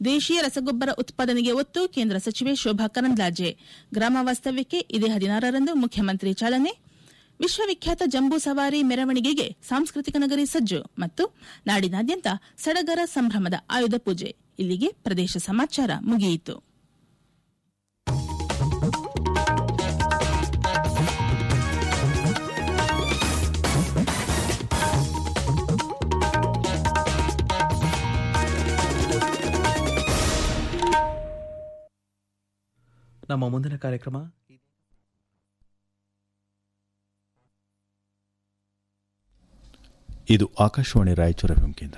ದೇಶೀಯ ರಸಗೊಬ್ಬರ ಉತ್ಪಾದನೆಗೆ ಒತ್ತು ಕೇಂದ್ರ ಸಚಿವೆ ಶೋಭಾ ಕರಂದ್ಲಾಜೆ ಗ್ರಾಮ ವಾಸ್ತವ್ಯಕ್ಕೆ ಇದೇ ಹದಿನಾರರಂದು ಮುಖ್ಯಮಂತ್ರಿ ಚಾಲನೆ ವಿಶ್ವವಿಖ್ಯಾತ ಜಂಬೂ ಸವಾರಿ ಮೆರವಣಿಗೆಗೆ ಸಾಂಸ್ಕೃತಿಕ ನಗರಿ ಸಜ್ಜು ಮತ್ತು ನಾಡಿನಾದ್ಯಂತ ಸಡಗರ ಸಂಭ್ರಮದ ಆಯುಧ ಪೂಜೆ ಇಲ್ಲಿಗೆ ಪ್ರದೇಶ ಸಮಾಚಾರ ಮುಗಿಯಿತು ನಮ್ಮ ಮುಂದಿನ ಕಾರ್ಯಕ್ರಮ ಇದು ಆಕಾಶವಾಣಿ ರಾಯಚೂರು ಎಫ್ಎಂ ಕೇಂದ್ರ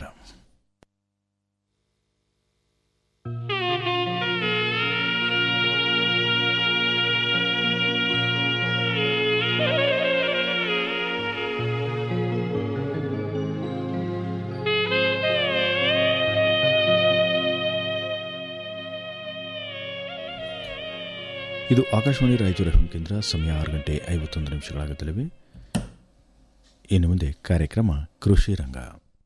ಇದು ಆಕಾಶವಾಣಿ ರಾಯಚೂರು ಎಫ್ಎಂ ಕೇಂದ್ರ ಸಮಯ ಆರು ಗಂಟೆ ಐವತ್ತೊಂದು ನಿಮಿಷಗಳಾಗುತ್ತಲಿವೆ ಇನ್ನು ಮುಂದೆ ಕಾರ್ಯಕ್ರಮ ಕೃಷಿ ರಂಗ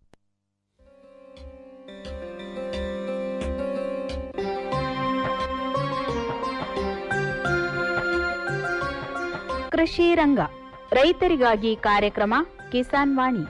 ಕೃಷಿ ರಂಗ ರೈತರಿಗಾಗಿ ಕಾರ್ಯಕ್ರಮ ಕಿಸಾನ್ ವಾಣಿ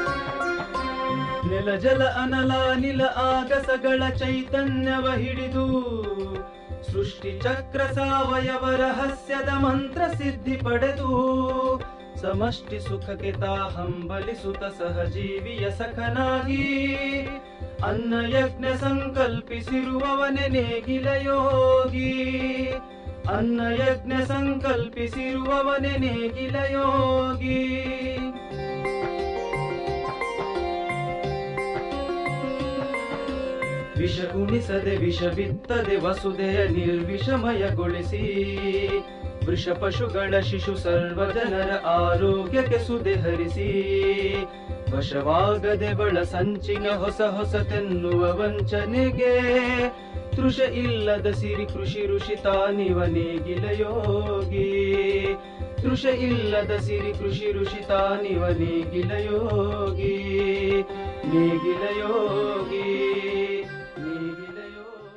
ನೆಲ ಜಲ ಅನಲ ನಿಲ ಆಗಸಗಳ ಚೈತನ್ಯವ ಹಿಡಿದು ಸೃಷ್ಟಿ ಚಕ್ರ ಸಾವಯವ ರಹಸ್ಯದ ಮಂತ್ರ ಸಿದ್ಧಿ ಪಡೆದು ಸಮಷ್ಟಿ ಸುಖಕ್ಕೆ ತಾ ಹಂಬಲಿಸುತ್ತ ಸಹಜೀವಿಯ ಸಖನಾಗಿ ಅನ್ನ ಯಜ್ಞ ಸಂಕಲ್ಪಿಸಿರುವವನೆ ನೇಗಿಲ ಯೋಗಿ ಅನ್ನ ಯಜ್ಞ ಸಂಕಲ್ಪಿಸಿರುವವನೆ ನೇಗಿಲ ಯೋಗಿ ವಿಷ ಉಣಿಸದೆ ವಿಷ ಬಿತ್ತದೆ ವಸುದೆಯ ನಿರ್ವಿಷಮಯಗೊಳಿಸಿ ವೃಷ ಪಶುಗಳ ಶಿಶು ಸರ್ವ ಜನರ ಆರೋಗ್ಯಕ್ಕೆ ಸುದೆ ಹರಿಸಿ ವಶವಾಗದೆ ಬಳ ಸಂಚಿನ ಹೊಸ ಹೊಸತೆನ್ನುವ ವಂಚನೆಗೆ ತೃಷ ಇಲ್ಲದ ಸಿರಿ ಕೃಷಿ ಋಷಿ ತಾನಿವ ನೇಗಿಲ ಯೋಗಿ ತೃಷ ಇಲ್ಲದ ಸಿರಿ ಕೃಷಿ ಋಷಿ ತಾನಿವ ನೇಗಿಲ ಯೋಗಿ ನೇಗಿಲ ಯೋಗಿ ನೇಗಿಲ ಯೋಗಿ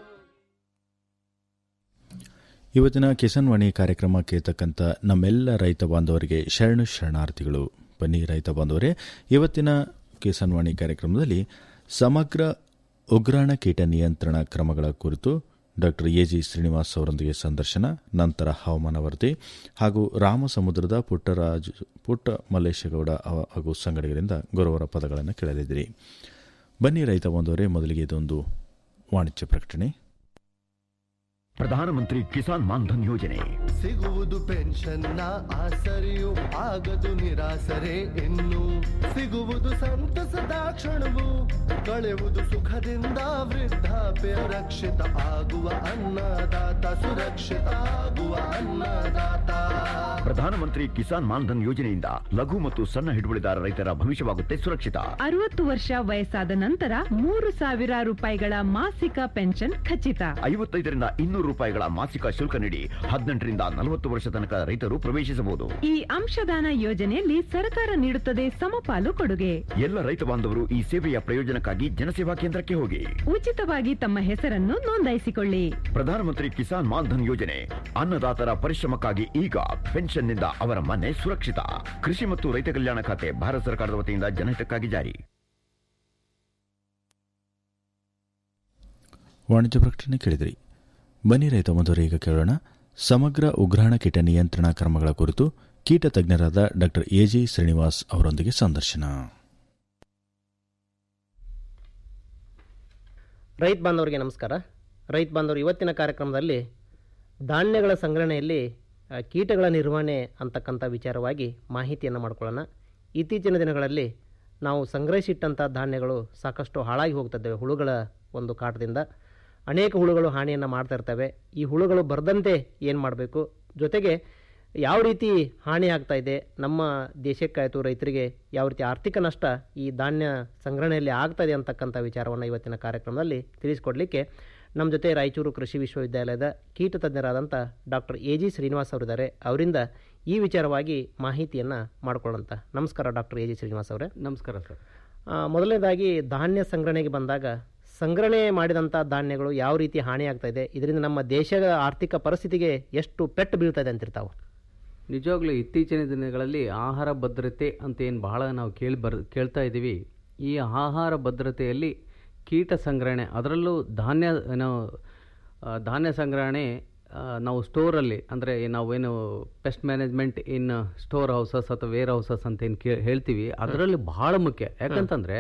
ಇವತ್ತಿನ ಕಿಸಾನ್ ವಾಣಿ ಕಾರ್ಯಕ್ರಮ ಕೇಳ್ತಕ್ಕಂಥ ನಮ್ಮೆಲ್ಲ ರೈತ ಬಾಂಧವರಿಗೆ ಶರಣು ಶರಣಾರ್ಥಿಗಳು ಬನ್ನಿ ರೈತ ಬಾಂಧವರೇ ಇವತ್ತಿನ ಕಿಸಾನ್ ವಾಣಿ ಕಾರ್ಯಕ್ರಮದಲ್ಲಿ ಸಮಗ್ರ ಉಗ್ರಾಣ ಕೀಟ ನಿಯಂತ್ರಣ ಕ್ರಮಗಳ ಕುರಿತು ಡಾಕ್ಟರ್ ಎಜಿ ಶ್ರೀನಿವಾಸ್ ಅವರೊಂದಿಗೆ ಸಂದರ್ಶನ ನಂತರ ಹವಾಮಾನ ವರದಿ ಹಾಗೂ ರಾಮಸಮುದ್ರದ ಪುಟ್ಟರಾಜು ಪುಟ್ಟ ಮಲ್ಲೇಶಗೌಡ ಅವ- ಹಾಗೂ ಸಂಗಡಿಗರಿಂದ ಗೌರವರ ಪದಗಳನ್ನು ಕೇಳಲಿದ್ದೀರಿ ಬನ್ನಿ ರೈತ ಬಾಂಧವರೇ ಮೊದಲಿಗೆ ಇದೊಂದು ವಾಣಿಜ್ಯ ಪ್ರಕಟಣೆ ಪ್ರಧಾನಮಂತ್ರಿ ಕಿಸಾನ್ ಮಾನ್ಧನ್ ಯೋಜನೆ ಸಿಗುವುದು ಪೆನ್ಷನ್ನ ಆಸರೆಯು ಆಗದು ನಿರಾಸರೆ ಇನ್ನು ಸಿಗುವುದು ಸಂತಸದ ಕ್ಷಣವು ಕಳೆಯುವುದು ಸುಖದಿಂದ ವೃದ್ಧಾಪ್ಯ ರಕ್ಷಿತ ಆಗುವ ಅನ್ನದಾತ ಸುರಕ್ಷಿತ ಆಗುವ ಅನ್ನದಾತ ಪ್ರಧಾನಮಂತ್ರಿ ಕಿಸಾನ್ ಮಾನ್ಧನ್ ಯೋಜನೆಯಿಂದ ಲಘು ಮತ್ತು ಸಣ್ಣ ಹಿಡುವಳಿದಾರ ರೈತರ ಭವಿಷ್ಯವಾಗುತ್ತೆ ಸುರಕ್ಷಿತ ಅರವತ್ತು ವರ್ಷ ವಯಸ್ಸಾದ ನಂತರ ಮೂರು ಸಾವಿರ ರೂಪಾಯಿಗಳ ಮಾಸಿಕ ಪೆನ್ಷನ್ ಖಚಿತ ಐವತ್ತೈದರಿಂದ ಇನ್ನೂರು ರೂಪಾಯಿಗಳ ಮಾಸಿಕ ಶುಲ್ಕ ನೀಡಿ ಹದಿನೆಂಟರಿಂದ ನಲವತ್ತು ವರ್ಷ ತನಕ ರೈತರು ಪ್ರವೇಶಿಸಬಹುದು ಈ ಅಂಶದಾನ ಯೋಜನೆಯಲ್ಲಿ ಸರ್ಕಾರ ನೀಡುತ್ತದೆ ಸಮಪಾಲು ಕೊಡುಗೆ ಎಲ್ಲ ರೈತ ಬಾಂಧವರು ಈ ಸೇವೆಯ ಪ್ರಯೋಜನಕ್ಕಾಗಿ ಜನಸೇವಾ ಕೇಂದ್ರಕ್ಕೆ ಹೋಗಿ ಉಚಿತವಾಗಿ ತಮ್ಮ ಹೆಸರನ್ನು ನೋಂದಾಯಿಸಿಕೊಳ್ಳಿ ಪ್ರಧಾನಮಂತ್ರಿ ಕಿಸಾನ್ ಮಾನ್ಧನ್ ಯೋಜನೆ ಅನ್ನದಾತರ ಪರಿಶ್ರಮಕ್ಕಾಗಿ ಈಗ ಪೆನ್ಷನ್ನಿಂದ ಅವರ ಮನೆ ಸುರಕ್ಷಿತ ಕೃಷಿ ಮತ್ತು ರೈತ ಕಲ್ಯಾಣ ಖಾತೆ ಭಾರತ ಸರ್ಕಾರದ ವತಿಯಿಂದ ಜನಹಿತಕ್ಕಾಗಿ ಜಾರಿ ವಾಣಿಜ್ಯ ಪ್ರಕಟಣೆ ಕೇಳಿದಿರಿ ಬನ್ನಿ ರೈತ ಬಂಧುವರೇ ಈಗ ಕೇಳೋಣ ಸಮಗ್ರ ಉಗ್ರಾಣ ಕೀಟ ನಿಯಂತ್ರಣ ಕ್ರಮಗಳ ಕುರಿತು ಕೀಟ ತಜ್ಞರಾದ ಡಾಕ್ಟರ್ ಎಜಿ ಶ್ರೀನಿವಾಸ್ ಅವರೊಂದಿಗೆ ಸಂದರ್ಶನ ರೈತ ಬಾಂಧವರಿಗೆ ನಮಸ್ಕಾರ ರೈತ ಬಾಂಧವರು ಇವತ್ತಿನ ಕಾರ್ಯಕ್ರಮದಲ್ಲಿ ಧಾನ್ಯಗಳ ಸಂಗ್ರಹಣೆಯಲ್ಲಿ ಆ, ಕೀಟಗಳ ನಿರ್ವಹಣೆ ಅಂತಕ್ಕಂಥ ವಿಚಾರವಾಗಿ ಮಾಹಿತಿಯನ್ನು ಮಾಡ್ಕೊಳ್ಳೋಣ ಇತ್ತೀಚಿನ ದಿನಗಳಲ್ಲಿ ನಾವು ಸಂಗ್ರಹಿಸಿಟ್ಟಂಥ ಧಾನ್ಯಗಳು ಸಾಕಷ್ಟು ಹಾಳಾಗಿ ಹೋಗ್ತಿದ್ದೇವೆ ಹುಳುಗಳ ಒಂದು ಕಾಟದಿಂದ ಅನೇಕ ಹುಳುಗಳು ಹಾನಿಯನ್ನು ಮಾಡ್ತಾ ಇರ್ತವೆ ಈ ಹುಳುಗಳು ಬರದಂತೆ ಏನು ಮಾಡಬೇಕು ಜೊತೆಗೆ ಯಾವ ರೀತಿ ಹಾನಿ ಆಗ್ತಾ ಇದೆ ನಮ್ಮ ದೇಶಕ್ಕಾಯಿತು ರೈತರಿಗೆ ಯಾವ ರೀತಿ ಆರ್ಥಿಕ ನಷ್ಟ ಈ ಧಾನ್ಯ ಸಂಗ್ರಹಣೆಯಲ್ಲಿ ಆಗ್ತಾ ಇದೆ ಅಂತಕ್ಕಂಥ ವಿಚಾರವನ್ನು ಇವತ್ತಿನ ಕಾರ್ಯಕ್ರಮದಲ್ಲಿ ತಿಳಿಸ್ಕೊಡ್ಲಿಕ್ಕೆ ನಮ್ಮ ಜೊತೆ ರಾಯಚೂರು ಕೃಷಿ ವಿಶ್ವವಿದ್ಯಾಲಯದ ಕೀಟ ತಜ್ಞರಾದಂಥ ಡಾಕ್ಟರ್ ಎ ಜಿ ಶ್ರೀನಿವಾಸ್ ಅವರಿದ್ದಾರೆ ಅವರಿಂದ ಈ ವಿಚಾರವಾಗಿ ಮಾಹಿತಿಯನ್ನು ಮಾಡ್ಕೊಳ್ಳೋಂಥ ನಮಸ್ಕಾರ ಡಾಕ್ಟರ್ ಎ ಜಿ ಶ್ರೀನಿವಾಸ್ ಅವರೇ ನಮಸ್ಕಾರ ಸರ್ ಆ, ಮೊದಲನೇದಾಗಿ ಧಾನ್ಯ ಸಂಗ್ರಹಣೆಗೆ ಬಂದಾಗ ಸಂಗ್ರಹಣೆ ಮಾಡಿದಂಥ ಧಾನ್ಯಗಳು ಯಾವ ರೀತಿ ಹಾನಿಯಾಗ್ತಾ ಇದೆ ಇದರಿಂದ ನಮ್ಮ ದೇಶದ ಆರ್ಥಿಕ ಪರಿಸ್ಥಿತಿಗೆ ಎಷ್ಟು ಪೆಟ್ಟು ಬೀಳ್ತಾ ಇದೆ ಅಂತಿರ್ತಾವೆ ನಿಜವಾಗ್ಲೂ ಇತ್ತೀಚಿನ ದಿನಗಳಲ್ಲಿ ಆಹಾರ ಭದ್ರತೆ ಅಂತ ಏನು ಬಹಳ ನಾವು ಕೇಳಿ ಬರ್ ಕೇಳ್ತಾ ಇದ್ದೀವಿ ಈ ಆಹಾರ ಭದ್ರತೆಯಲ್ಲಿ ಕೀಟ ಸಂಗ್ರಹಣೆ ಅದರಲ್ಲೂ ಧಾನ್ಯ ಏನೋ ಆ, ಧಾನ್ಯ ಸಂಗ್ರಹಣೆ ಆ, ನಾವು ಸ್ಟೋರಲ್ಲಿ ಅಂದರೆ ನಾವೇನು pest management in storehouses ಅಥವಾ ವೇರ್ ಹೌಸಸ್ ಅಂತ ಏನು ಕೇ ಹೇಳ್ತೀವಿ ಅದರಲ್ಲಿ ಬಹಳ ಮುಖ್ಯ ಯಾಕಂತಂದರೆ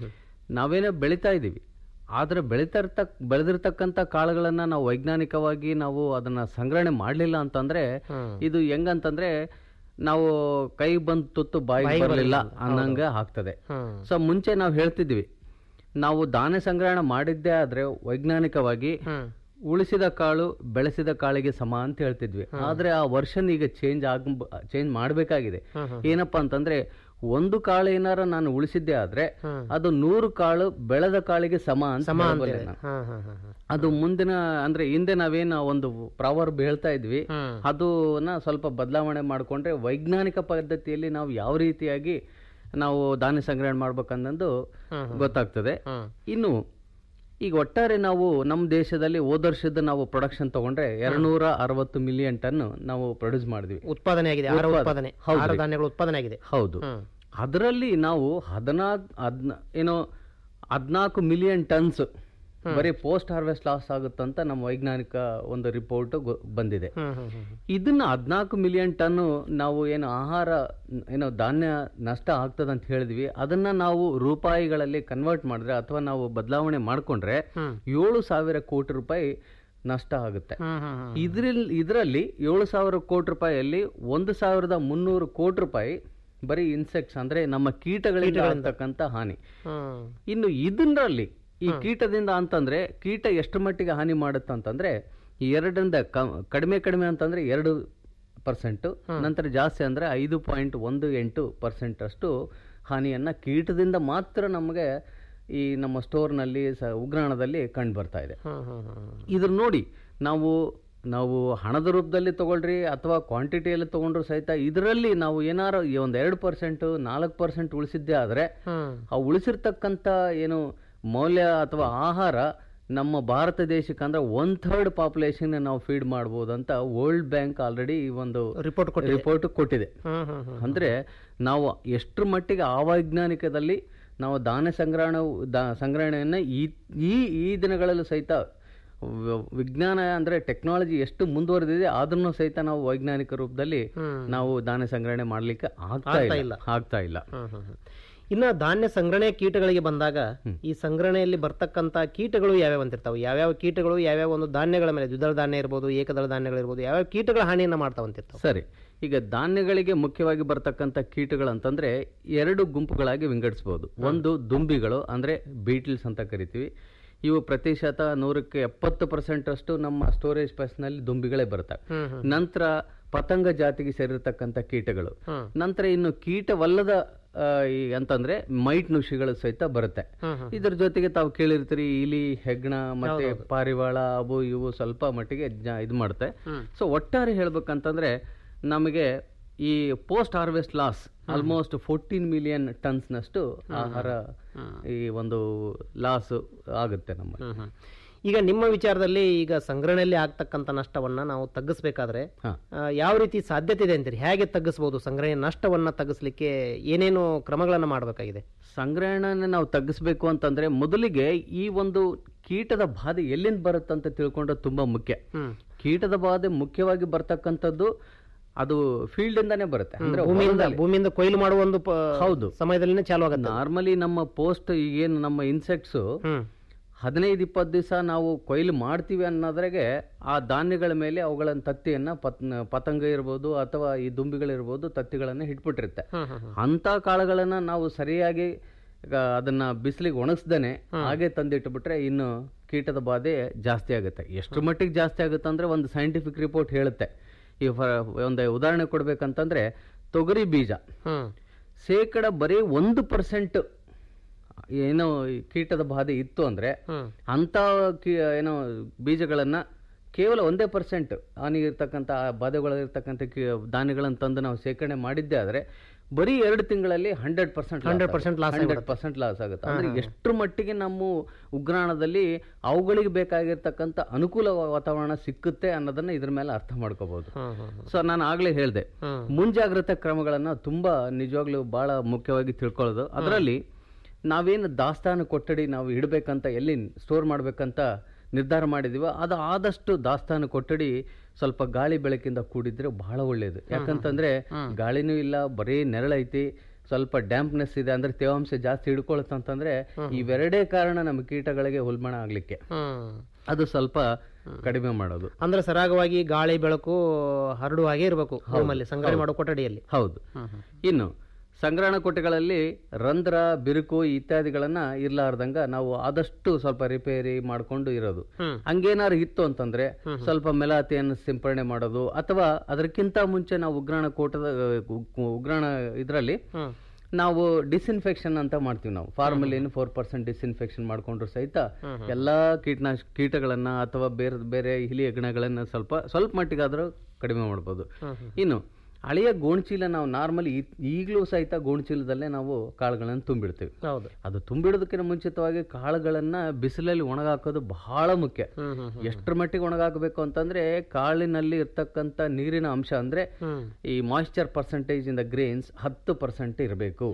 ನಾವೇನೋ ಬೆಳೀತಾ ಇದ್ದೀವಿ ಆದರೆ ಬೆಳೀತಾ ಇರ್ತಕ್ ಬೆಳೆದಿರ್ತಕ್ಕಂಥ ಕಾಳುಗಳನ್ನು ನಾವು ವೈಜ್ಞಾನಿಕವಾಗಿ ನಾವು ಅದನ್ನು ಸಂಗ್ರಹಣೆ ಮಾಡಲಿಲ್ಲ ಅಂತಂದರೆ ಇದು ಹೆಂಗಂತಂದ್ರೆ ನಾವು ಕೈ ಬಂದು ತುತ್ತು ಬಾಯಿಗೆ ಬಾಯಿಗೆ ಬರಲಿಲ್ಲ ಬರಲಿಲ್ಲ. ಅನ್ನಂಗೆ ಆಗ್ತದೆ ಸೊ ಮುಂಚೆ ನಾವು ಹೇಳ್ತಿದ್ವಿ ನಾವು ಧಾನ್ಯ ಸಂಗ್ರಹಣೆ ಮಾಡಿದ್ದೇ ಆದ್ರೆ ವೈಜ್ಞಾನಿಕವಾಗಿ ಉಳಿಸಿದ ಕಾಳು ಬೆಳೆಸಿದ ಕಾಳಿಗೆ ಸಮ ಅಂತ ಹೇಳ್ತಿದ್ವಿ ಆದ್ರೆ ಆ ವರ್ಷನ್ ಈಗ ಚೇಂಜ್ ಆಗ ಚೇಂಜ್ ಮಾಡಬೇಕಾಗಿದೆ ಏನಪ್ಪಾ ಅಂತಂದ್ರೆ ಒಂದು ಕಾಳು ಏನಾರ ನಾನು ಉಳಿಸಿದ್ದೆ ಆದ್ರೆ ಅದು ನೂರು ಕಾಳು ಬೆಳೆದ ಕಾಳಿಗೆ ಸಮ ಅಂತ ಸಮ ಅಂತ ಹೇಳಬಲ್ಲೆ ಹೇಳಿ. ನಾನು. ಹಾ, ಹಾ, ಹಾ, ಹಾ. ಅದು ಮುಂದಿನ ಅಂದ್ರೆ ಹಿಂದೆ ನಾವೇನು ಒಂದು ಪ್ರಾವರ್ಬ್ ಹೇಳ್ತಾ ಇದ್ವಿ ಅದನ್ನ ಸ್ವಲ್ಪ ಬದಲಾವಣೆ ಮಾಡಿಕೊಂಡ್ರೆ ವೈಜ್ಞಾನಿಕ ಪದ್ಧತಿಯಲ್ಲಿ ನಾವು ಯಾವ ರೀತಿಯಾಗಿ ನಾವು ಧಾನ್ಯ ಸಂಗ್ರಹಣೆ ಮಾಡ್ಬೇಕನ್ನೋದು ಗೊತ್ತಾಗ್ತದೆ ಇನ್ನು ಈಗ ಒಟ್ಟಾರೆ ನಾವು ನಮ್ಮ ದೇಶದಲ್ಲಿ ಹೋದ ವರ್ಷದ ನಾವು ಪ್ರೊಡಕ್ಷನ್ ತಗೊಂಡ್ರೆ ಎರಡ್ನೂರ ಅರವತ್ತು ಮಿಲಿಯನ್ ಟನ್ ನಾವು ಪ್ರೊಡ್ಯೂಸ್ ಮಾಡಿದ್ವಿ ಉತ್ಪಾದನೆ ಆಗಿದೆ ಆಹಾರ ಉತ್ಪಾದ- ಉತ್ಪಾದನೆ ಹೌದ್ರಿ. ಆಹಾರ ಧಾನ್ಯಗಳು ಉತ್ಪಾದನೆ ಆಗಿದೆ ಹೌದು ಅದರಲ್ಲಿ ನಾವು ಹದಿನಾಲ್ಕು ಹದ್ನ ಏನೋ ಹದಿನಾಲ್ಕು ಮಿಲಿಯನ್ ಟನ್ಸ್ ಬರೀ ಪೋಸ್ಟ್ ಹಾರ್ವೆಸ್ಟ್ ಲಾಸ್ ಆಗುತ್ತಂತ ನಮ್ಮ ವೈಜ್ಞಾನಿಕ ಒಂದು ರಿಪೋರ್ಟ್ ಬಂದಿದೆ ಇದನ್ನ ಹದಿನಾಲ್ಕು ಮಿಲಿಯನ್ ಟನ್ ನಾವು ಏನು ಆಹಾರ ಏನೋ ಧಾನ್ಯ ನಷ್ಟ ಆಗ್ತದೆ ಅಂತ ಹೇಳಿದ್ವಿ ಅದನ್ನ ನಾವು ರೂಪಾಯಿಗಳಲ್ಲಿ ಕನ್ವರ್ಟ್ ಮಾಡಿದ್ರೆ ಅಥವಾ ನಾವು ಬದಲಾವಣೆ ಮಾಡ್ಕೊಂಡ್ರೆ ಏಳು ಸಾವಿರ ಕೋಟಿ ರೂಪಾಯಿ ನಷ್ಟ ಆಗುತ್ತೆ ಇದ್ರಲ್ಲಿ ಇದರಲ್ಲಿ ಏಳು ಸಾವಿರ ಕೋಟಿ ರೂಪಾಯಿಯಲ್ಲಿ ಒಂದು ಸಾವಿರದ ಮುನ್ನೂರು ಕೋಟಿ ರೂಪಾಯಿ ಬರೀ ಇನ್ಸೆಕ್ಟ್ಸ್ ಅಂದ್ರೆ ನಮ್ಮ ಕೀಟಗಳಿಂದ ಆಗ್ತಕ್ಕಂಥ ಹಾನಿ ಇನ್ನು ಇದರಲ್ಲಿ ಈ ಕೀಟದಿಂದ ಅಂತಂದ್ರೆ ಕೀಟ ಎಷ್ಟು ಮಟ್ಟಿಗೆ ಹಾನಿ ಮಾಡುತ್ತೆ ಅಂತಂದ್ರೆ ಈ ಎರಡರಿಂದ ಕ- ಕಡಿಮೆ ಕಡಿಮೆ ಅಂತಂದ್ರೆ ಎರಡು ಪರ್ಸೆಂಟ್ ನಂತರ ಜಾಸ್ತಿ ಅಂದ್ರೆ ಐದು ಪಾಯಿಂಟ್ ಒಂದು ಎಂಟು ಪರ್ಸೆಂಟ್ ಅಷ್ಟು ಹಾನಿಯನ್ನ ಕೀಟದಿಂದ ಮಾತ್ರ ನಮಗೆ ಈ ನಮ್ಮ ಸ್ಟೋರ್ನಲ್ಲಿ ಸ ಉಗ್ರಾಣದಲ್ಲಿ ಕಂಡು ಬರ್ತಾ ಇದೆ ಇದ್ರ ನೋಡಿ ನಾವು ನಾವು ಹಣದ ರೂಪದಲ್ಲಿ ತಗೊಳ್ರಿ ಅಥವಾ ಕ್ವಾಂಟಿಟಿಯಲ್ಲಿ ತಗೊಂಡ್ರು ಸಹಿತ ಇದರಲ್ಲಿ ನಾವು ಏನಾರು ಈ ಒಂದು ಎರಡು ಪರ್ಸೆಂಟ್ ನಾಲ್ಕು ಪರ್ಸೆಂಟ್ ಉಳಿಸಿದ್ದೇ ಆದ್ರೆ ಆ ಉಳಿಸಿರ್ತಕ್ಕಂಥ ಏನು ಮೌಲ್ಯ ಅಥವಾ ಆಹಾರ ನಮ್ಮ ಭಾರತ ದೇಶಕ್ಕೆ ಅಂದ್ರೆ ಒನ್ ಥರ್ಡ್ ಪಾಪ್ಯುಲೇಷನ್ ನಾವು ಫೀಡ್ ಮಾಡ್ಬೋದು ಅಂತ ವರ್ಲ್ಡ್ ಬ್ಯಾಂಕ್ ಆಲ್ರೆಡಿ ಈ ಒಂದು ರಿಪೋರ್ಟ್ ಕೊಟ್ಟಿದೆ. ರಿಪೋರ್ಟ್ ಕೊಟ್ಟಿದೆ ಅಂದ್ರೆ ನಾವು ಎಷ್ಟರ ಮಟ್ಟಿಗೆ ಅವೈಜ್ಞಾನಿಕದಲ್ಲಿ ನಾವು ಧಾನ್ಯ ಸಂಗ್ರಹಣ ದಾ- ಸಂಗ್ರಹಣೆಯನ್ನ ಈ ಈ ಈ ದಿನಗಳಲ್ಲೂ ಸಹಿತ ವ- ವಿಜ್ಞಾನ ಅಂದ್ರೆ ಟೆಕ್ನಾಲಜಿ ಎಷ್ಟು ಮುಂದುವರೆದಿದೆ ಆದ್ರೂ ಸಹಿತ ನಾವು ವೈಜ್ಞಾನಿಕ ರೂಪದಲ್ಲಿ ನಾವು ಧಾನ್ಯ ಸಂಗ್ರಹಣೆ ಮಾಡ್ಲಿಕ್ಕೆ ಆಗ್ತಾ ಆಗ್ತಾ ಇಲ್ಲ ಇಲ್ಲ. ಆಗ್ತಾ ಇಲ್ಲ ಇನ್ನ ಧಾನ್ಯ ಸಂಗ್ರಹಣೆ ಕೀಟಗಳಿಗೆ ಬಂದಾಗ ಈ ಸಂಗ್ರಹಣೆಯಲ್ಲಿ ಬರ್ತಕ್ಕಂತ ಕೀಟಗಳು ಯಾವ್ಯಾವ ಅಂತಿರ್ತಾವೆ ಯಾವ್ಯಾವ ಕೀಟಗಳು ಯಾವ್ಯಾವ ಒಂದು ಧಾನ್ಯಗಳ ಮೇಲೆ ದ್ವಿದಳ ಧಾನ್ಯ ಇರ್ಬೋದು ಏಕದಳ ಧಾನ್ಯಗಳಿರ್ಬೋದು ಯಾವ್ಯಾವ ಕೀಟಗಳ ಹಾನಿಯನ್ನ ಮಾಡ್ತಾವಂತಿರ್ತಾವೆ ಸರಿ ಈಗ ಧಾನ್ಯಗಳಿಗೆ ಮುಖ್ಯವಾಗಿ ಬರ್ತಕ್ಕಂಥ ಕೀಟಗಳು ಅಂತಂದ್ರೆ ಎರಡು ಗುಂಪುಗಳಾಗಿ ವಿಂಗಡಿಸಬಹುದು ಒಂದು ದುಂಬಿಗಳು ಅಂದ್ರೆ ಬೀಟ್ಲ್ಸ್ ಅಂತ ಕರಿತೀವಿ ಇವು ಪ್ರತಿಶತ ನೂರಕ್ಕೆ ಎಪ್ಪತ್ತು ಪರ್ಸೆಂಟ್ ಅಷ್ಟು ನಮ್ಮ ಸ್ಟೋರೇಜ್ ನಲ್ಲಿ ದುಂಬಿಗಳೇ ಬರ್ತವೆ ನಂತರ ಪತಂಗ ಜಾತಿಗೆ ಸೇರಿರ್ತಕ್ಕಂಥ ಕೀಟಗಳು ನಂತರ ಇನ್ನು ಕೀಟವಲ್ಲದ ಆ, ಈ ಅಂತಂದ್ರೆ ಮೈಟ್ ನುಷಿಗಳು ಸಹಿತ ಬರುತ್ತೆ ಇದ್ರ ಜೊತೆಗೆ ತಾವು ಕೇಳಿರ್ತೀರಿ ಇಲಿ ಹೆಗ್ಣ ಮತ್ತೆ ಪಾರಿವಾಳ ಅವು ಇವು ಸ್ವಲ್ಪ ಮಟ್ಟಿಗೆ ಜ- ಇದು ಮಾಡುತ್ತೆ ಸೊ ಒಟ್ಟಾರೆ ಹೇಳ್ಬೇಕಂತಂದ್ರೆ ನಮಗೆ ಈ post harvest loss almost fourteen million ಟನ್ಸ್ನಷ್ಟು ಆಹಾರ ಈ ಒಂದು ಲಾಸ್ ಆಗುತ್ತೆ ನಮ್ಮ ಈಗ ನಿಮ್ಮ ವಿಚಾರದಲ್ಲಿ ಈಗ ಸಂಗ್ರಹಣೆಯಲ್ಲಿ ಆಗ್ತಕ್ಕಂಥ ನಷ್ಟವನ್ನ ನಾವು ತಗ್ಗಿಸ್ಬೇಕಾದ್ರೆ ಹಾ. ಆ, ಯಾವ ರೀತಿ ಸಾಧ್ಯತೆ ಇದೆ ಅಂತೀರಿ ಹೇಗೆ ತಗ್ಗಿಸಬಹುದು ಸಂಗ್ರಹಣೆ ನಷ್ಟವನ್ನ ತಗ್ಗಿಸ್ಲಿಕ್ಕೆ ಏನೇನು ಕ್ರಮಗಳನ್ನ ಮಾಡಬೇಕಾಗಿದೆ ಸಂಗ್ರಹಣೆನ ನಾವು ತಗ್ಗಿಸ್ಬೇಕು ಅಂತಂದ್ರೆ ಮೊದಲಿಗೆ ಈ ಒಂದು ಕೀಟದ ಬಾಧೆ ಎಲ್ಲಿಂದ ಬರುತ್ತಂತ ತಿಳ್ಕೊಂಡ್ರೆ ತುಂಬಾ ಮುಖ್ಯ ಕೀಟದ ಬಾಧೆ ಮುಖ್ಯವಾಗಿ ಬರ್ತಕ್ಕಂಥದ್ದು ಅದು ಫೀಲ್ಡ್ ಇಂದಾನೇ ಬರುತ್ತೆ ಅಂದ್ರೆ ಭೂಮಿಯಿಂದ ಹೊಲದಲ್ಲಿ. ಭೂಮಿಯಿಂದ ಕೊಯ್ಲು ಮಾಡುವ ಒಂದು ಪ- ಹೌದು ಸಮಯದಲ್ಲಿನೇ ಚಾಲು ಆಗುತ್ತೆ ನಾರ್ಮಲಿ ನಮ್ಮ ಪೋಸ್ಟ್ ಈಗೇನು ನಮ್ಮ ಇನ್ಸೆಕ್ಟ್ಸ್ ಹದಿನೈದು ಇಪ್ಪತ್ತು ದಿವಸ ನಾವು ಕೊಯ್ಲು ಮಾಡ್ತೀವಿ ಅನ್ನೋದ್ರಾಗೆ ಆ ಧಾನ್ಯಗಳ ಮೇಲೆ ಅವುಗಳ ತತ್ತಿಯನ್ನ ಪತ್ ಪತಂಗ ಇರ್ಬೋದು ಅಥವಾ ಈ ದುಂಬಿಗಳಿರ್ಬೋದು ತತ್ತಿಗಳನ್ನ ಇಟ್ಬಿಟ್ಟಿರುತ್ತೆ ಅಂತ ಕಾಳುಗಳನ್ನ ನಾವು ಸರಿಯಾಗಿ ಈಗ ಅದನ್ನ ಬಿಸಿಲಿಗೆ ಒಣಗಿಸ್ದೇನೆ ಹಾಗೆ ತಂದಿಟ್ಬಿಟ್ರೆ ಇನ್ನು ಕೀಟದ ಬಾಧೆ ಜಾಸ್ತಿ ಆಗುತ್ತೆ ಎಷ್ಟು ಮಟ್ಟಿಗೆ ಜಾಸ್ತಿ ಆಗುತ್ತೆ ಅಂದ್ರೆ ಒಂದು ಸೈಂಟಿಫಿಕ್ ರಿಪೋರ್ಟ್ ಹೇಳುತ್ತೆ ಈ ಫ- ಒಂದು ಉದಾಹರಣೆ ಕೊಡ್ಬೇಕಂತಂದ್ರೆ ತೊಗರಿ ಬೀಜ ಶೇಕಡ ಬರೀ ಒಂದು ಪರ್ಸೆಂಟ್ ಏನೋ ಈ ಕೀಟದ ಬಾಧೆ ಇತ್ತು ಅಂದ್ರೆ ಅಂತ ಕೀ- ಏನೋ ಬೀಜಗಳನ್ನ ಕೇವಲ ಒಂದೇ ಪರ್ಸೆಂಟ್ ಹಾನಿ ಇರ್ತಕ್ಕಂಥ ಬಾಧೆಗಳಿರ್ತಕ್ಕಂಥ ಕೀ ಧಾನ್ಯಗಳನ್ನು ತಂದು ನಾವು ಶೇಖರಣೆ ಮಾಡಿದ್ದೇ ಆದ್ರೆ ಬರೀ ಎರಡು ತಿಂಗಳಲ್ಲಿ hundred percent 100% loss hundred percent loss ಆಗುತ್ತೆ ಅಂದ್ರೆ ಎಷ್ಟರ ಮಟ್ಟಿಗೆ ನಮ್ಮ ಉಗ್ರಾಣದಲ್ಲಿ ಅವುಗಳಿಗೆ ಬೇಕಾಗಿರ್ತಕ್ಕಂಥ ಅನುಕೂಲ ವಾತಾವರಣ ಸಿಕ್ಕುತ್ತೆ ಅನ್ನೋದನ್ನ ಇದ್ರ ಮೇಲೆ ಅರ್ಥ ಮಾಡ್ಕೋಬಹುದು ಸೊ ನಾನು ಆಗ್ಲೇ ಹೇಳಿದೆ ಮುಂಜಾಗ್ರತಾ ಕ್ರಮಗಳನ್ನ ತುಂಬಾ ನಿಜವಾಗ್ಲೂ ಬಹಳ ಮುಖ್ಯವಾಗಿ ತಿಳ್ಕೊಳ್ಳೋದು ಅದರಲ್ಲಿ ನಾವೇನು ದಾಸ್ತಾನು ಕೊಠಡಿ ನಾವು ಇಡಬೇಕಂತ ಎಲ್ಲಿ ಸ್ಟೋರ್ ಮಾಡ್ಬೇಕಂತ ನಿರ್ಧಾರ ಮಾಡಿದೀವೋ ಅದು ಆದಷ್ಟು ದಾಸ್ತಾನು ಕೊಠಡಿ ಸ್ವಲ್ಪ ಗಾಳಿ ಬೆಳಕಿಂದ ಕೂಡಿದ್ರೆ ಬಹಳ ಒಳ್ಳೇದು ಯಾಕಂತಂದ್ರೆ ಗಾಳಿನೂ ಇಲ್ಲ ಬರೀ ನೆರಳೈತಿ ಸ್ವಲ್ಪ ಡ್ಯಾಂಪ್ನೆಸ್ ಇದೆ ಅಂದ್ರೆ ತೇವಾಂಶ ಜಾಸ್ತಿ ಹಿಡ್ಕೊಳತ್ತಂತಂದ್ರೆ ಇವೆರಡೇ ಕಾರಣ ನಮ್ಮ ಕೀಟಗಳಿಗೆ ಉಲ್ಬಣ ಆಗ್ಲಿಕ್ಕೆ ಅದು ಸ್ವಲ್ಪ ಕಡಿಮೆ ಮಾಡೋದು ಅಂದ್ರೆ ಸರಾಗವಾಗಿ ಗಾಳಿ ಬೆಳಕು ಹರಡುವ ಹಾಗೆ ಇರಬೇಕು ರೂಮಲ್ಲಿ ಸಂಗ್ರಹಣೆ ಮಾಡೋ ಕೊಠಡಿಯಲ್ಲಿ ಹೌದು ಇನ್ನು ಸಂಗ್ರಹಣ ಕೊಟ್ಟೆಗಳಲ್ಲಿ ರಂಧ್ರ ಬಿರುಕು ಇತ್ಯಾದಿಗಳನ್ನ ಇರ್ಲಾರ್ದಂಗ ನಾವು ಆದಷ್ಟು ಸ್ವಲ್ಪ ರಿಪೇರಿ ಮಾಡ್ಕೊಂಡು ಇರೋದು ಹಂಗೇನಾರು ಇತ್ತು ಅಂತಂದ್ರೆ ಸ್ವಲ್ಪ ಮೆಲಾತಿಯನ್ನು ಸಿಂಪರಣೆ ಮಾಡೋದು ಅಥವಾ ಅದಕ್ಕಿಂತ ಮುಂಚೆ ನಾವು ಉಗ್ರಾಣ ಕೋಟದ ಉ- ಉಗ್ರಾಣ ಇದರಲ್ಲಿ ನಾವು ಡಿಸ್ಇನ್ಫೆಕ್ಷನ್ ಅಂತ ಮಾಡ್ತೀವಿ ನಾವು ಫಾರ್ಮಲಿನ್ ಫೋರ್ ಪರ್ಸೆಂಟ್ ಡಿಸ್ಇನ್ಫೆಕ್ಷನ್ ಮಾಡ್ಕೊಂಡ್ರು ಸಹಿತ ಎಲ್ಲಾ ಕೀಟನಾಶ ಕೀಟಗಳನ್ನ ಅಥವಾ ಬೇರೆ ಬೇರೆ ಇಲಿ ಹೆಗ್ಣಗಳನ್ನ ಸ್ವಲ್ಪ ಸ್ವಲ್ಪ ಮಟ್ಟಿಗಾದ್ರೂ ಕಡಿಮೆ ಮಾಡ್ಬೋದು ಇನ್ನು ಹಳೆಯ ಗೋಣಿಚೀಲ ನಾವು ನಾರ್ಮಲಿ ಈಗಲೂ ಸಹಿತ ಗೋಣಿಚೀಲದಲ್ಲೇ ನಾವು ಕಾಳುಗಳನ್ನು ತುಂಬಿಡ್ತೀವಿ ಹೌದು ಅದು ತುಂಬಿಡೋದಕ್ಕಿಂತ ಮುಂಚಿತವಾಗಿ ಕಾಳುಗಳನ್ನ ಬಿಸಿಲಲ್ಲಿ ಒಣಗಾಕೋದು ಬಹಳ ಮುಖ್ಯ ಎಷ್ಟರ ಮಟ್ಟಿಗೆ ಒಣಗಾಕಬೇಕು ಅಂತಂದ್ರೆ ಕಾಳಿನಲ್ಲಿ ಇರ್ತಕ್ಕಂಥ ನೀರಿನ ಅಂಶ ಅಂದ್ರೆ ಈ moisture percentage in the grains ಹತ್ತು ಪರ್ಸೆಂಟ್ ಇರಬೇಕು